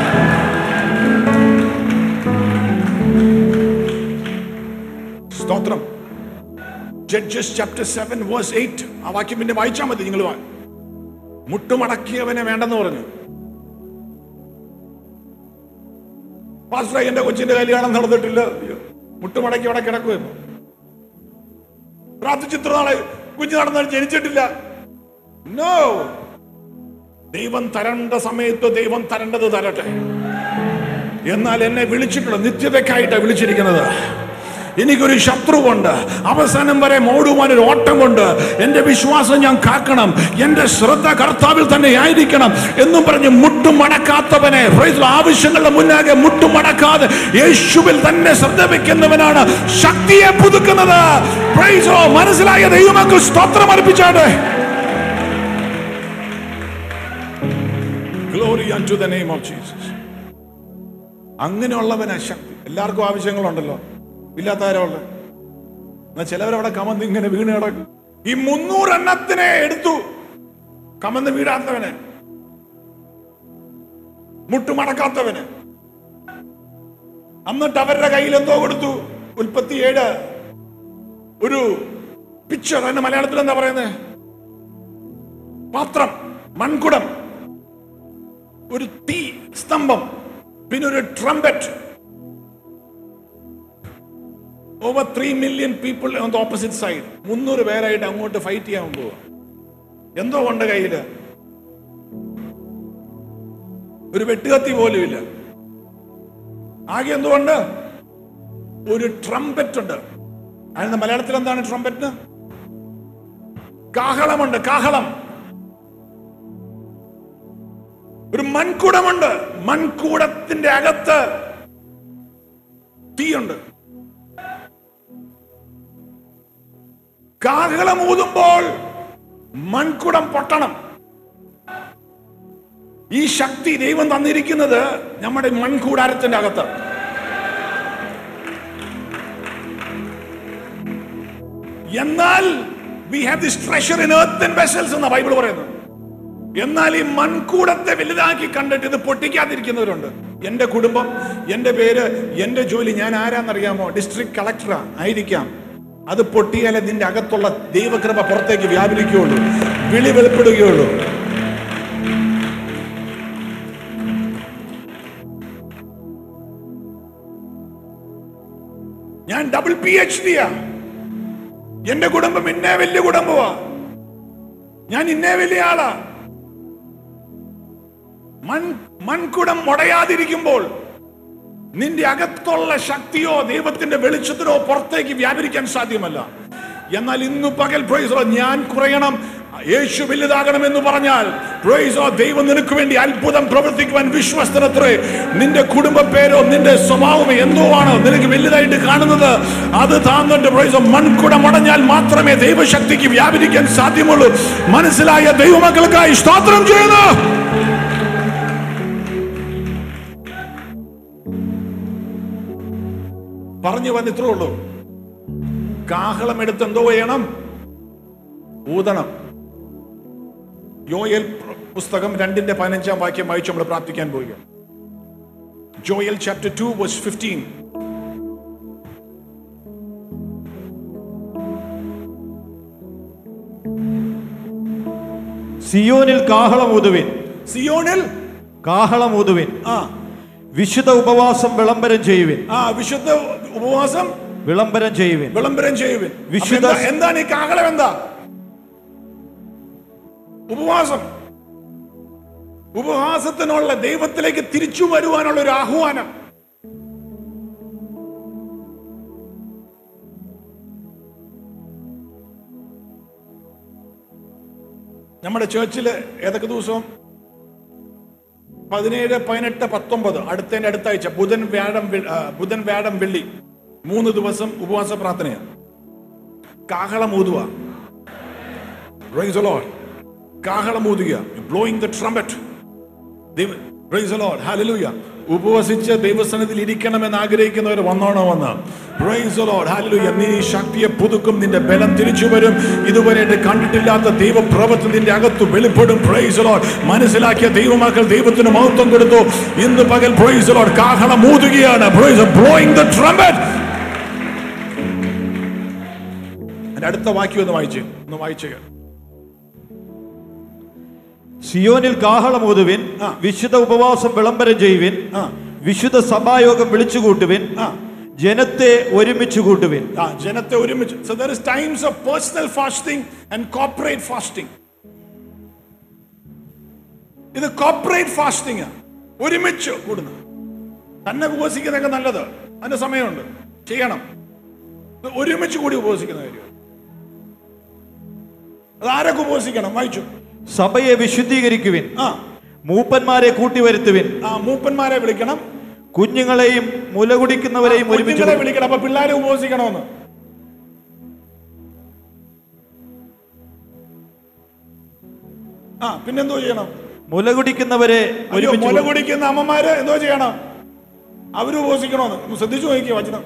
സ്തോത്രം Judges chapter seven verse eight ആ വാക്യം പിന്നെ വായിച്ചാൽ മതി നിങ്ങൾ മുട്ടുമടക്കിയവനെ വേണ്ടെന്ന് പറഞ്ഞു പാസ്റ്റർ എന്റെ കൊച്ചിന്റെ കല്യാണം നടന്നിട്ടില്ല അയ്യോ, മുട്ടുമടക്കി അവിടെ കിടക്കുമായിരുന്നു പ്രാർത്ഥിച്ചിത്ര നാളെ കുഞ്ഞ് നടന്നാൽ ജനിച്ചിട്ടില്ല നോ ദൈവം തരേണ്ട സമയത്ത് ദൈവം തരേണ്ടത് തരട്ടെ എന്നാൽ എന്നെ വിളിച്ചിട്ടുള്ള നിത്യതയ്ക്കായിട്ടാണ് വിളിച്ചിരിക്കുന്നത് എനിക്കൊരു ശത്രുവുണ്ട് അവസാനം വരെ മോടുവാൻ ഒരു ഓട്ടമുണ്ട് എന്റെ വിശ്വാസം ഞാൻ കാക്കണം എന്റെ ശ്രദ്ധ കർത്താവിൽ തന്നെ ആയിരിക്കണം എന്നും പറഞ്ഞ് മുട്ടുമടക്കാത്തവനെ praise the Lord, ആവശ്യങ്ങളുടെ മുന്നാകെ മുട്ടുമടക്കാതെ യേശുവിൽ തന്നെ ശ്രദ്ധ വെക്കുന്നവനാണ് ശക്തിയെ പുതുക്കുന്നത് Praise the Lord. മനസ്സിലായ ദൈവമക്കൾ സ്തോത്രം അർപ്പിച്ചാട്ടെ Glory unto the name of Jesus. അങ്ങനെയുള്ളവനാ ശക്തി എല്ലാവർക്കും ആവശ്യങ്ങളുണ്ടല്ലോ ഇല്ലാത്തവരുള്ള എന്നാ ചിലവരവിടെ കമന്ന് ഇങ്ങനെ വീണ് കിടക്കും ഈ മുന്നൂറെണ്ണത്തിനെ എടുത്തു കമന്ന് വീഴാത്തവന് മുട്ടുമടക്കാത്തവന് എന്നിട്ട് അവരുടെ കയ്യിൽ എന്തോ കൊടുത്തു ഉൽപ്പത്തി ഏഴ് ഒരു പിക്ചർ അതിന്റെ മലയാളത്തിൽ എന്താ പറയുന്നത് പാത്രം മൺകുടം ഒരു തീ സ്തംഭം പിന്നെ ഒരു trumpet over three million people on the opposite side മുന്നൂറ് പേരായിട്ട് അങ്ങോട്ട് ഫൈറ്റ് ചെയ്യാൻ പോവുക എന്തോ ഉണ്ട് കയ്യില് ഒരു വെട്ടുകത്തി പോലും ഇല്ല ആകെ എന്തുകൊണ്ട് ഒരു ട്രംപറ്റ് ഉണ്ട് അതിന് മലയാളത്തിൽ എന്താണ് ട്രംപറ്റിന് കാഹളമുണ്ട് കാഹളം ഒരു മൺകുടമുണ്ട് മൺകൂടത്തിന്റെ അകത്ത് തീയുണ്ട് കാഹളം ഊതുമ്പോൾ മൺകുടം പൊട്ടണം ഈ ശക്തി ദൈവം തന്നിരിക്കുന്നത് നമ്മുടെ മൺകൂടാരത്തിന്റെ അകത്ത് എന്നാൽ we have this treasure in earthen vessels എന്ന ബൈബിൾ പറയുന്നു എന്നാൽ ഈ മൺകൂടത്തെ വലുതാക്കി കണ്ടിട്ട് ഇത് പൊട്ടിക്കാതിരിക്കുന്നവരുണ്ട് എന്റെ കുടുംബം എന്റെ പേര് എന്റെ ജോലി ഞാൻ ആരാന്നറിയാമോ ഡിസ്ട്രിക്ട് കളക്ടറാ ആയിരിക്കാം അത് പൊട്ടിയാലേ നിന്റെ അകത്തുള്ള ദൈവകൃപ പുറത്തേക്ക് വ്യാപരിക്കുകയുള്ളൂ വിളി വെളിപ്പെടുകയുള്ളൂ ഞാൻ ഡബിൾ പി എച്ച് ഡിയാ എന്റെ കുടുംബം ഇന്നേ വലിയ കുടുംബമാ ഞാൻ ഇന്നേ വലിയ ആളാ മൺ മൺകുടം മുടയാതിരിക്കുമ്പോൾ നിന്റെ അകത്തുള്ള ശക്തിയോ ദൈവത്തിന്റെ വെളിച്ചത്തിനോ പുറത്തേക്ക് വ്യാപരിക്കാൻ സാധ്യമല്ല എന്നാൽ ഇന്ന് പകൽ പ്രൈസോ ഞാൻ കുറയണം യേശു വലുതാകണം എന്ന് പറഞ്ഞാൽ പ്രൈസോ ദൈവം നിനക്ക് വേണ്ടി അത്ഭുതം പ്രവർത്തിക്കുവാൻ വിശ്വസ്തനത്രേ നിന്റെ കുടുംബ പേരോ നിന്റെ സ്വഭാവം എന്തോ ആണ് നിനക്ക് വലുതായിട്ട് കാണുന്നത് അത് താന്നിട്ട് പ്രൈസോ മൺകുടം മുടഞ്ഞാൽ മാത്രമേ ദൈവശക്തിക്ക് വ്യാപരിക്കാൻ സാധ്യമുള്ളൂ മനസ്സിലായ ദൈവമക്കൾക്കായി സ്തോത്രം ചെയ്യുന്നു പറഞ്ഞു വന്നിത്രേ ഉള്ളൂ കാഹളം എടുത്ത് എന്തോ ചെയ്യണം ഊതണം യോയൽ പ്ര- പുസ്തകം രണ്ടിന്റെ പതിനഞ്ചാം വാക്യം വായിച്ച് നമ്മൾ പ്രാർത്ഥിക്കാൻ പോവുക Joel chapter two verse fifteen സിയോനിൽ കാഹളമൂതുവിൻ സിയോണിൽ കാഹളമൂതുവിൻ ആ വിശുദ്ധ ഉപവാസം വിളംബരം ചെയ്യുവിൻ ആ വിശുദ്ധ ഉപവാസം വിളംബരം ചെയ്യുവിൻ വിളംബരം ചെയ്യുവിൻ വിശുദ്ധ- അപ്പൊ എന്താ- എന്താണ് ഈ കാഹളം എന്താ ഉപവാസം ഉപവാസത്തിനുള്ള ദൈവത്തിലേക്ക് തിരിച്ചു വരുവാനുള്ള ഒരു ആഹ്വാനം നമ്മുടെ ചേർച്ചില് ഏതൊക്കെ ദിവസവും പതിനേഴ് പതിനെട്ട് പത്തൊമ്പത് അടുത്തതിന്റെ അടുത്താഴ്ച ബുധൻ വ്യാഴം വെ- ആ, ബുധൻ വ്യാഴം വെള്ളി മൂന്ന് ദിവസം ഉപവാസ പ്രാർത്ഥനയാണ് കാഹളമൂതുക Praise the Lord. കാഹളമൂതുക blowing the trumpet Praise the Lord. Hallelujah. ഉപവസിച്ച് ദൈവസ്ഥാനത്തിൽ ഇരിക്കണമെന്ന് ആഗ്രഹിക്കുന്നവർ വന്നോണമെന്ന് Praise the Lord. Hallelujah. നീ ഈ ശക്തിയെ പുതുക്കും നിന്റെ ബലം തിരിച്ചു വരും ഇതുവരെ ദൈവപ്രവൃത്തി ദൈവപ്രവൃത്തി നിന്റെ അകത്ത് വെളിപ്പെടും Praise the Lord. മനസ്സിലാക്കിയ ദൈവമക്കൾ ദൈവത്തിന് മഹത്വം കൊടുത്തു ഇന്ന് പകൽ Praise the Lord. കാഹളം ഊതുകയാണ് ബ്ലോയിങ് ദ ട്രംപറ്റ് അതിന്റെ അടുത്ത വാക്യം ഒന്ന് വായിച്ച് ഒന്ന് വായിച്ചേ സിയോനിൽ കാഹളമൂതുവിൻ ആ. വിശുദ്ധ ഉപവാസം വിളംബരം ചെയ്യുവിൻ ആ. വിശുദ്ധ സഭായോഗം വിളിച്ചുകൂട്ടുവിൻ ആ. ജനത്തെ ഒരുമിച്ച് കൂട്ടുവിൻ ആ ജനത്തെ ഒരുമിച്ച് so there is times of personal fasting and corporate fasting ഇത് കോർപ്പറേറ്റ് ഫാസ്റ്റിംഗ് ഒരുമിച്ച് കൂടുന്നു തന്നെ ഉപവസിക്കുന്നതൊക്കെ നല്ലത് അതിന്റെ സമയമുണ്ട് ചെയ്യണം ഇത് ഒരുമിച്ച് കൂടി ഉപവസിക്കുന്ന കാര്യം അത് ആരൊക്കെ ഉപവസിക്കണം വായിച്ചു സഭയെ വിശുദ്ധീകരിക്കുവിൻ ആ മൂപ്പന്മാരെ കൂട്ടിവരുത്തുവിൻ ആ മൂപ്പന്മാരെ വിളിക്കണം കുഞ്ഞുങ്ങളെയും മുലകുടിക്കുന്നവരെയും ഒരുമിച്ച് കുഞ്ഞുങ്ങളെ കൂട്ടുവിൻ. വിളിക്കണം അപ്പൊ പിള്ളേരെ ഉപവസിക്കണമെന്ന് ആ പിന്നെന്തോ ചെയ്യണം മുലകുടിക്കുന്നവരെ അയ്യോ ഒരുമിച്ച് മുല കൂട്ടുവിൻ. കുടിക്കുന്ന അമ്മമാര് എന്തോ ചെയ്യണം അവര് ഉപവസിക്കണമെന്ന് ഒന്ന് ശ്രദ്ധിച്ചു നോക്കിയ വചനം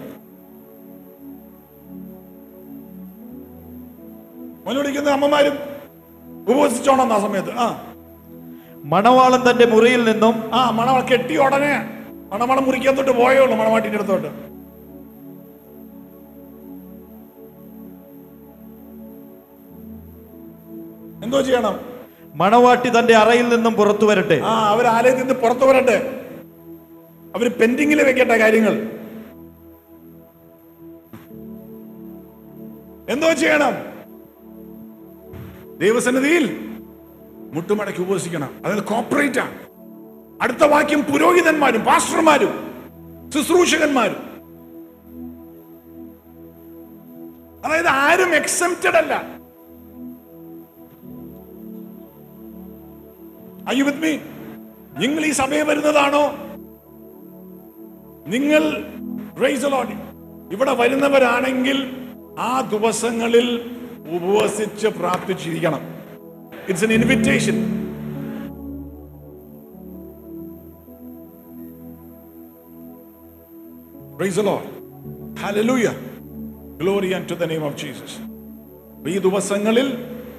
മുല കുടിക്കുന്ന അമ്മമാരും ഉപവസിച്ചോണം ആ സമയത്ത് ആ മണവാളൻ തന്റെ മുറിയിൽ നിന്നും ആ മണവ കെട്ടി ഉടനെ മണമണം മുറിക്കാൻ തൊട്ട് പോയേ ഉള്ളൂ മണവാട്ടിന്റെ അടുത്തോട്ട് എന്തോ ചെയ്യണം മണവാട്ടി തന്റെ അറയിൽ നിന്നും പുറത്തു വരട്ടെ ആ അവർ ആലയത്തിൽ നിന്ന് പുറത്തു വരട്ടെ അവര് പെൻഡിങ്ങിൽ വെക്കട്ടെ കാര്യങ്ങൾ എന്തോ ചെയ്യണം ദൈവസന്നിധിയിൽ മുട്ടുമടക്കി ഉപവസിക്കണം അതായത് കോപ്പറേറ്റ് ആണ് അടുത്ത വാക്യം പുരോഹിതന്മാരും പാസ്റ്റർമാരും ശുശ്രൂഷകന്മാരും അതായത് ആരും എക്സെപ്റ്റഡ് അല്ല Are you with me? നിങ്ങൾ ഈ സഭയിൽ വരുന്നതാണോ നിങ്ങൾ praise the Lord. ഇവിടെ വരുന്നവരാണെങ്കിൽ ആ ദിവസങ്ങളിൽ ഉപവസിച്ച് പ്രാർത്ഥിച്ചിരിക്കണം it's an invitation Praise the Lord. Hallelujah. Glory unto the name of Jesus. അപ്പൊ ഈ ദിവസങ്ങളിൽ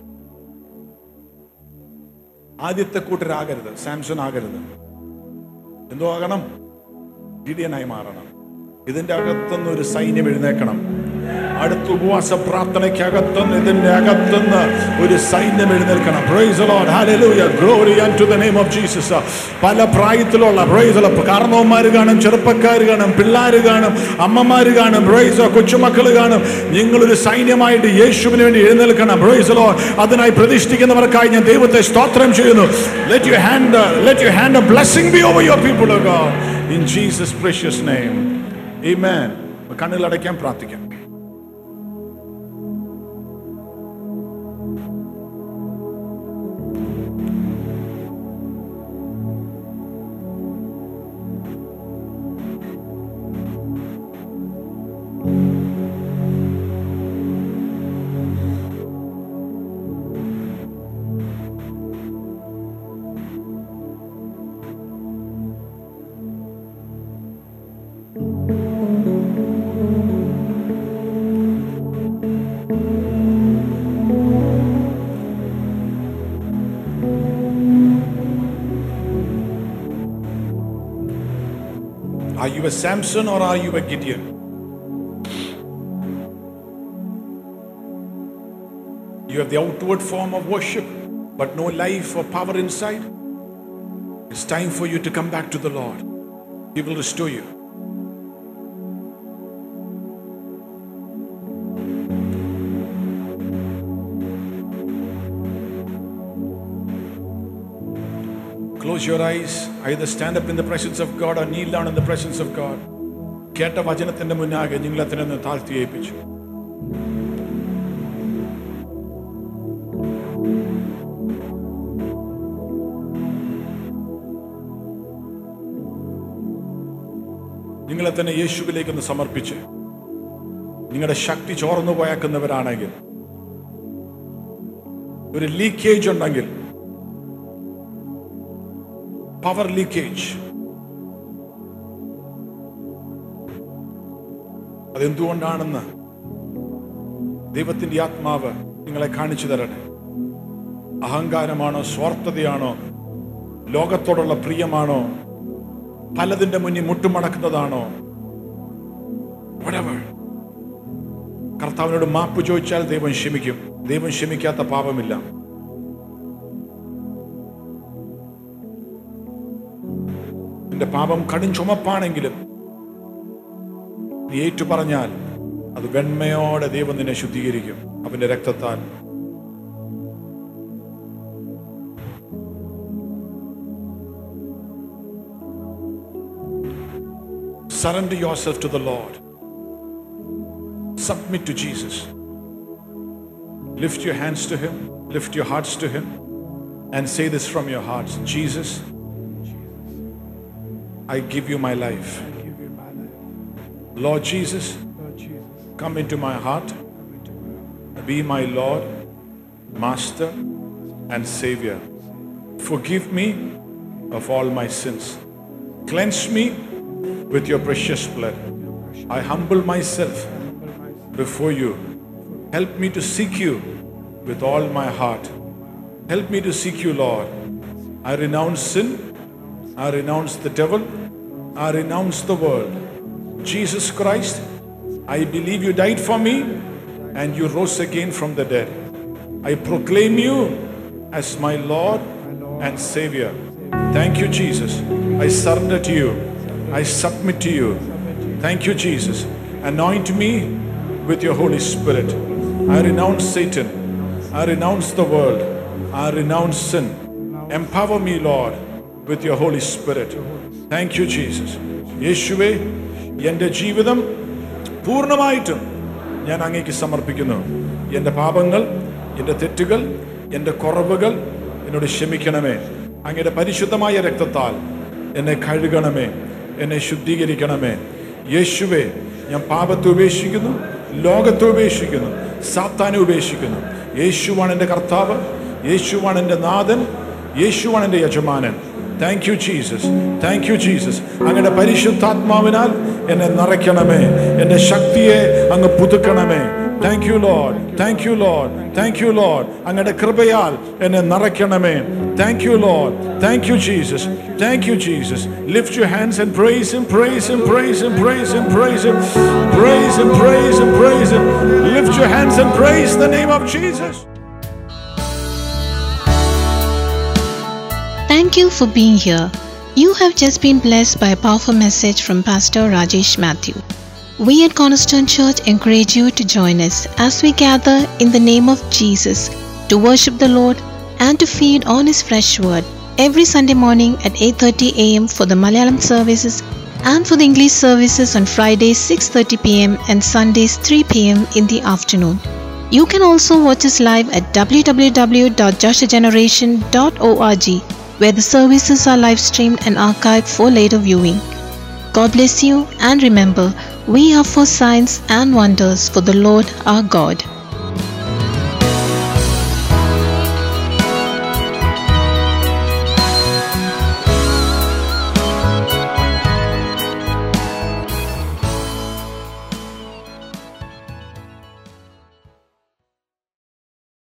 ആദ്യത്തെ കൂട്ടരാകരുത് സാംസൺ ആകരുത് എന്തോ ആകണം ഗിഡിയനായി മാറണം ഇതിന്റെ അകത്തുനിന്ന് ഒരു സൈന്യം എഴുന്നേക്കണം അടുത്ത ഉപവാസ പ്രാർത്ഥനയ്ക്കകത്തുനിന്ന് ഇതിന്റെ അകത്തുനിന്ന് ഒരു സൈന്യം എഴുന്നേൽക്കണം Praise the Lord. Hallelujah. Glory unto the name of Jesus. പല പ്രായത്തിലുള്ള പ്രൈസ് കാരണവന്മാർ കാണും ചെറുപ്പക്കാർ കാണും പിള്ളേർ കാണും അമ്മമാർ കാണും പ്രൈസ് കൊച്ചുമക്കൾ കാണും നിങ്ങളൊരു സൈന്യമായിട്ട് യേശുവിന് വേണ്ടി എഴുന്നേൽക്കണം പ്രൈസ് ലോ അതിനായി പ്രതിഷ്ഠിക്കുന്നവർക്കായി ഞാൻ ദൈവത്തെ സ്തോത്രം ചെയ്യുന്നു let you hand let you hand a blessing be over your people of God in Jesus precious name amen കണ്ണുകൾ അടയ്ക്കാൻ പ്രാർത്ഥിക്കാം Are you a Samson or are you a Gideon? You have the outward form of worship, but no life or power inside. It's time for you to come back to the Lord. He will restore you. Close your eyes. Either stand up in the presence of God or kneel down in the presence of God. കേട്ട വചനത്തിന്റെ മുന്നാകെ നിങ്ങൾ അതിനെ ഒന്ന് താഴ്ത്തി ഏൽപ്പിച്ചു നിങ്ങളെ തന്നെ യേശുവിലേക്ക് ഒന്ന് സമർപ്പിച്ച് നിങ്ങളുടെ ശക്തി ചോർന്നു പോയേക്കുന്നവരാണെങ്കിൽ ഒരു ലീക്കേജ് ഉണ്ടെങ്കിൽ പവർ ലീക്കേജ് അതെന്തുകൊണ്ടാണെന്ന് ദൈവത്തിന്റെ ആത്മാവ് നിങ്ങളെ കാണിച്ചു തരട്ടെ അഹങ്കാരമാണോ സ്വാർത്ഥതയാണോ ലോകത്തോടുള്ള പ്രിയമാണോ പലതിന്റെ മുന്നിൽ മുട്ടുമടക്കുന്നതാണോ whatever. കർത്താവിനോട് മാപ്പ് ചോദിച്ചാൽ ദൈവം ക്ഷമിക്കും ദൈവം ക്ഷമിക്കാത്ത പാപമില്ല നിന്റെ പാപം കടും ചുമപ്പാണെങ്കിലും നീ ഏറ്റു പറഞ്ഞാൽ അത് വെണ്മയോടെ ദൈവം നിന്നെ ശുദ്ധീകരിക്കും അവന്റെ രക്തത്താൽ Surrender yourself to the Lord. Submit to Jesus. Lift your hands to Him, lift your hearts to Him, and say this from your hearts Jesus, I give you my life. Lord Jesus, come into my heart, be my Lord, Master, and Savior. Forgive me of all my sins. Cleanse me with your precious blood. I humble myself before you. Help me to seek you with all my heart. Help me to seek you, Lord. I renounce sin. I renounce the devil. I renounce the world. Jesus Christ, I believe you died for me and you rose again from the dead. I proclaim you as my Lord and Savior. Thank you, Jesus. I surrender to you. I submit to you. Thank you, Jesus. Anoint me with your Holy Spirit. I renounce Satan. I renounce the world. I renounce sin. Empower me, Lord, with your Holy Spirit. Thank you, Jesus. യേശുവേ എൻ്റെ ജീവിതം പൂർണ്ണമായിട്ടും ഞാൻ അങ്ങേക്ക് സമർപ്പിക്കുന്നു എൻ്റെ പാപങ്ങൾ എൻ്റെ തെറ്റുകൾ എൻ്റെ കുറവുകൾ എന്നോട് ക്ഷമിക്കണമേ അങ്ങയുടെ പരിശുദ്ധമായ രക്തത്താൽ എന്നെ കഴുകണമേ എന്നെ ശുദ്ധീകരിക്കണമേ യേശുവേ ഞാൻ പാപത്തെ ഉപേക്ഷിക്കുന്നു ലോകത്തെ ഉപേക്ഷിക്കുന്നു സാത്താനെ ഉപേക്ഷിക്കുന്നു യേശുവാണ് എൻ്റെ കർത്താവ് യേശുവാണ് എൻ്റെ നാഥൻ യേശുവാണ് എൻ്റെ യജമാനൻ thank you Jesus thank you Jesus അങ്ങയുടെ പരിശുദ്ധാത്മാവിനാൽ എന്നെ നിറയ്ക്കണമേ എൻ്റെ ശക്തിയെ അങ്ങ് പുതുക്കണമേ thank you lord thank you lord thank you lord അങ്ങയുടെ കൃപയാൽ എന്നെ നിറയ്ക്കണമേ thank you lord thank you Jesus thank you Jesus lift your hands and praise him praise him praise him praise him praise him praise him praise him praise him lift your hands and praise the name of Jesus Thank you for being here. You have just been blessed by a powerful message from Pastor Rajesh Matthew. We at Cornerstone Church encourage you to join us as we gather in the name of Jesus to worship the Lord and to feed on his fresh word every Sunday morning at 8:30 a.m. for the Malayalam services and for the English services on Fridays 6:30 p.m. and Sundays 3 p.m. in the afternoon. You can also watch us live at www.joshageneration.org where the services are live streamed and archived for later viewing. God bless you and remember, we are for signs and wonders for the Lord our God.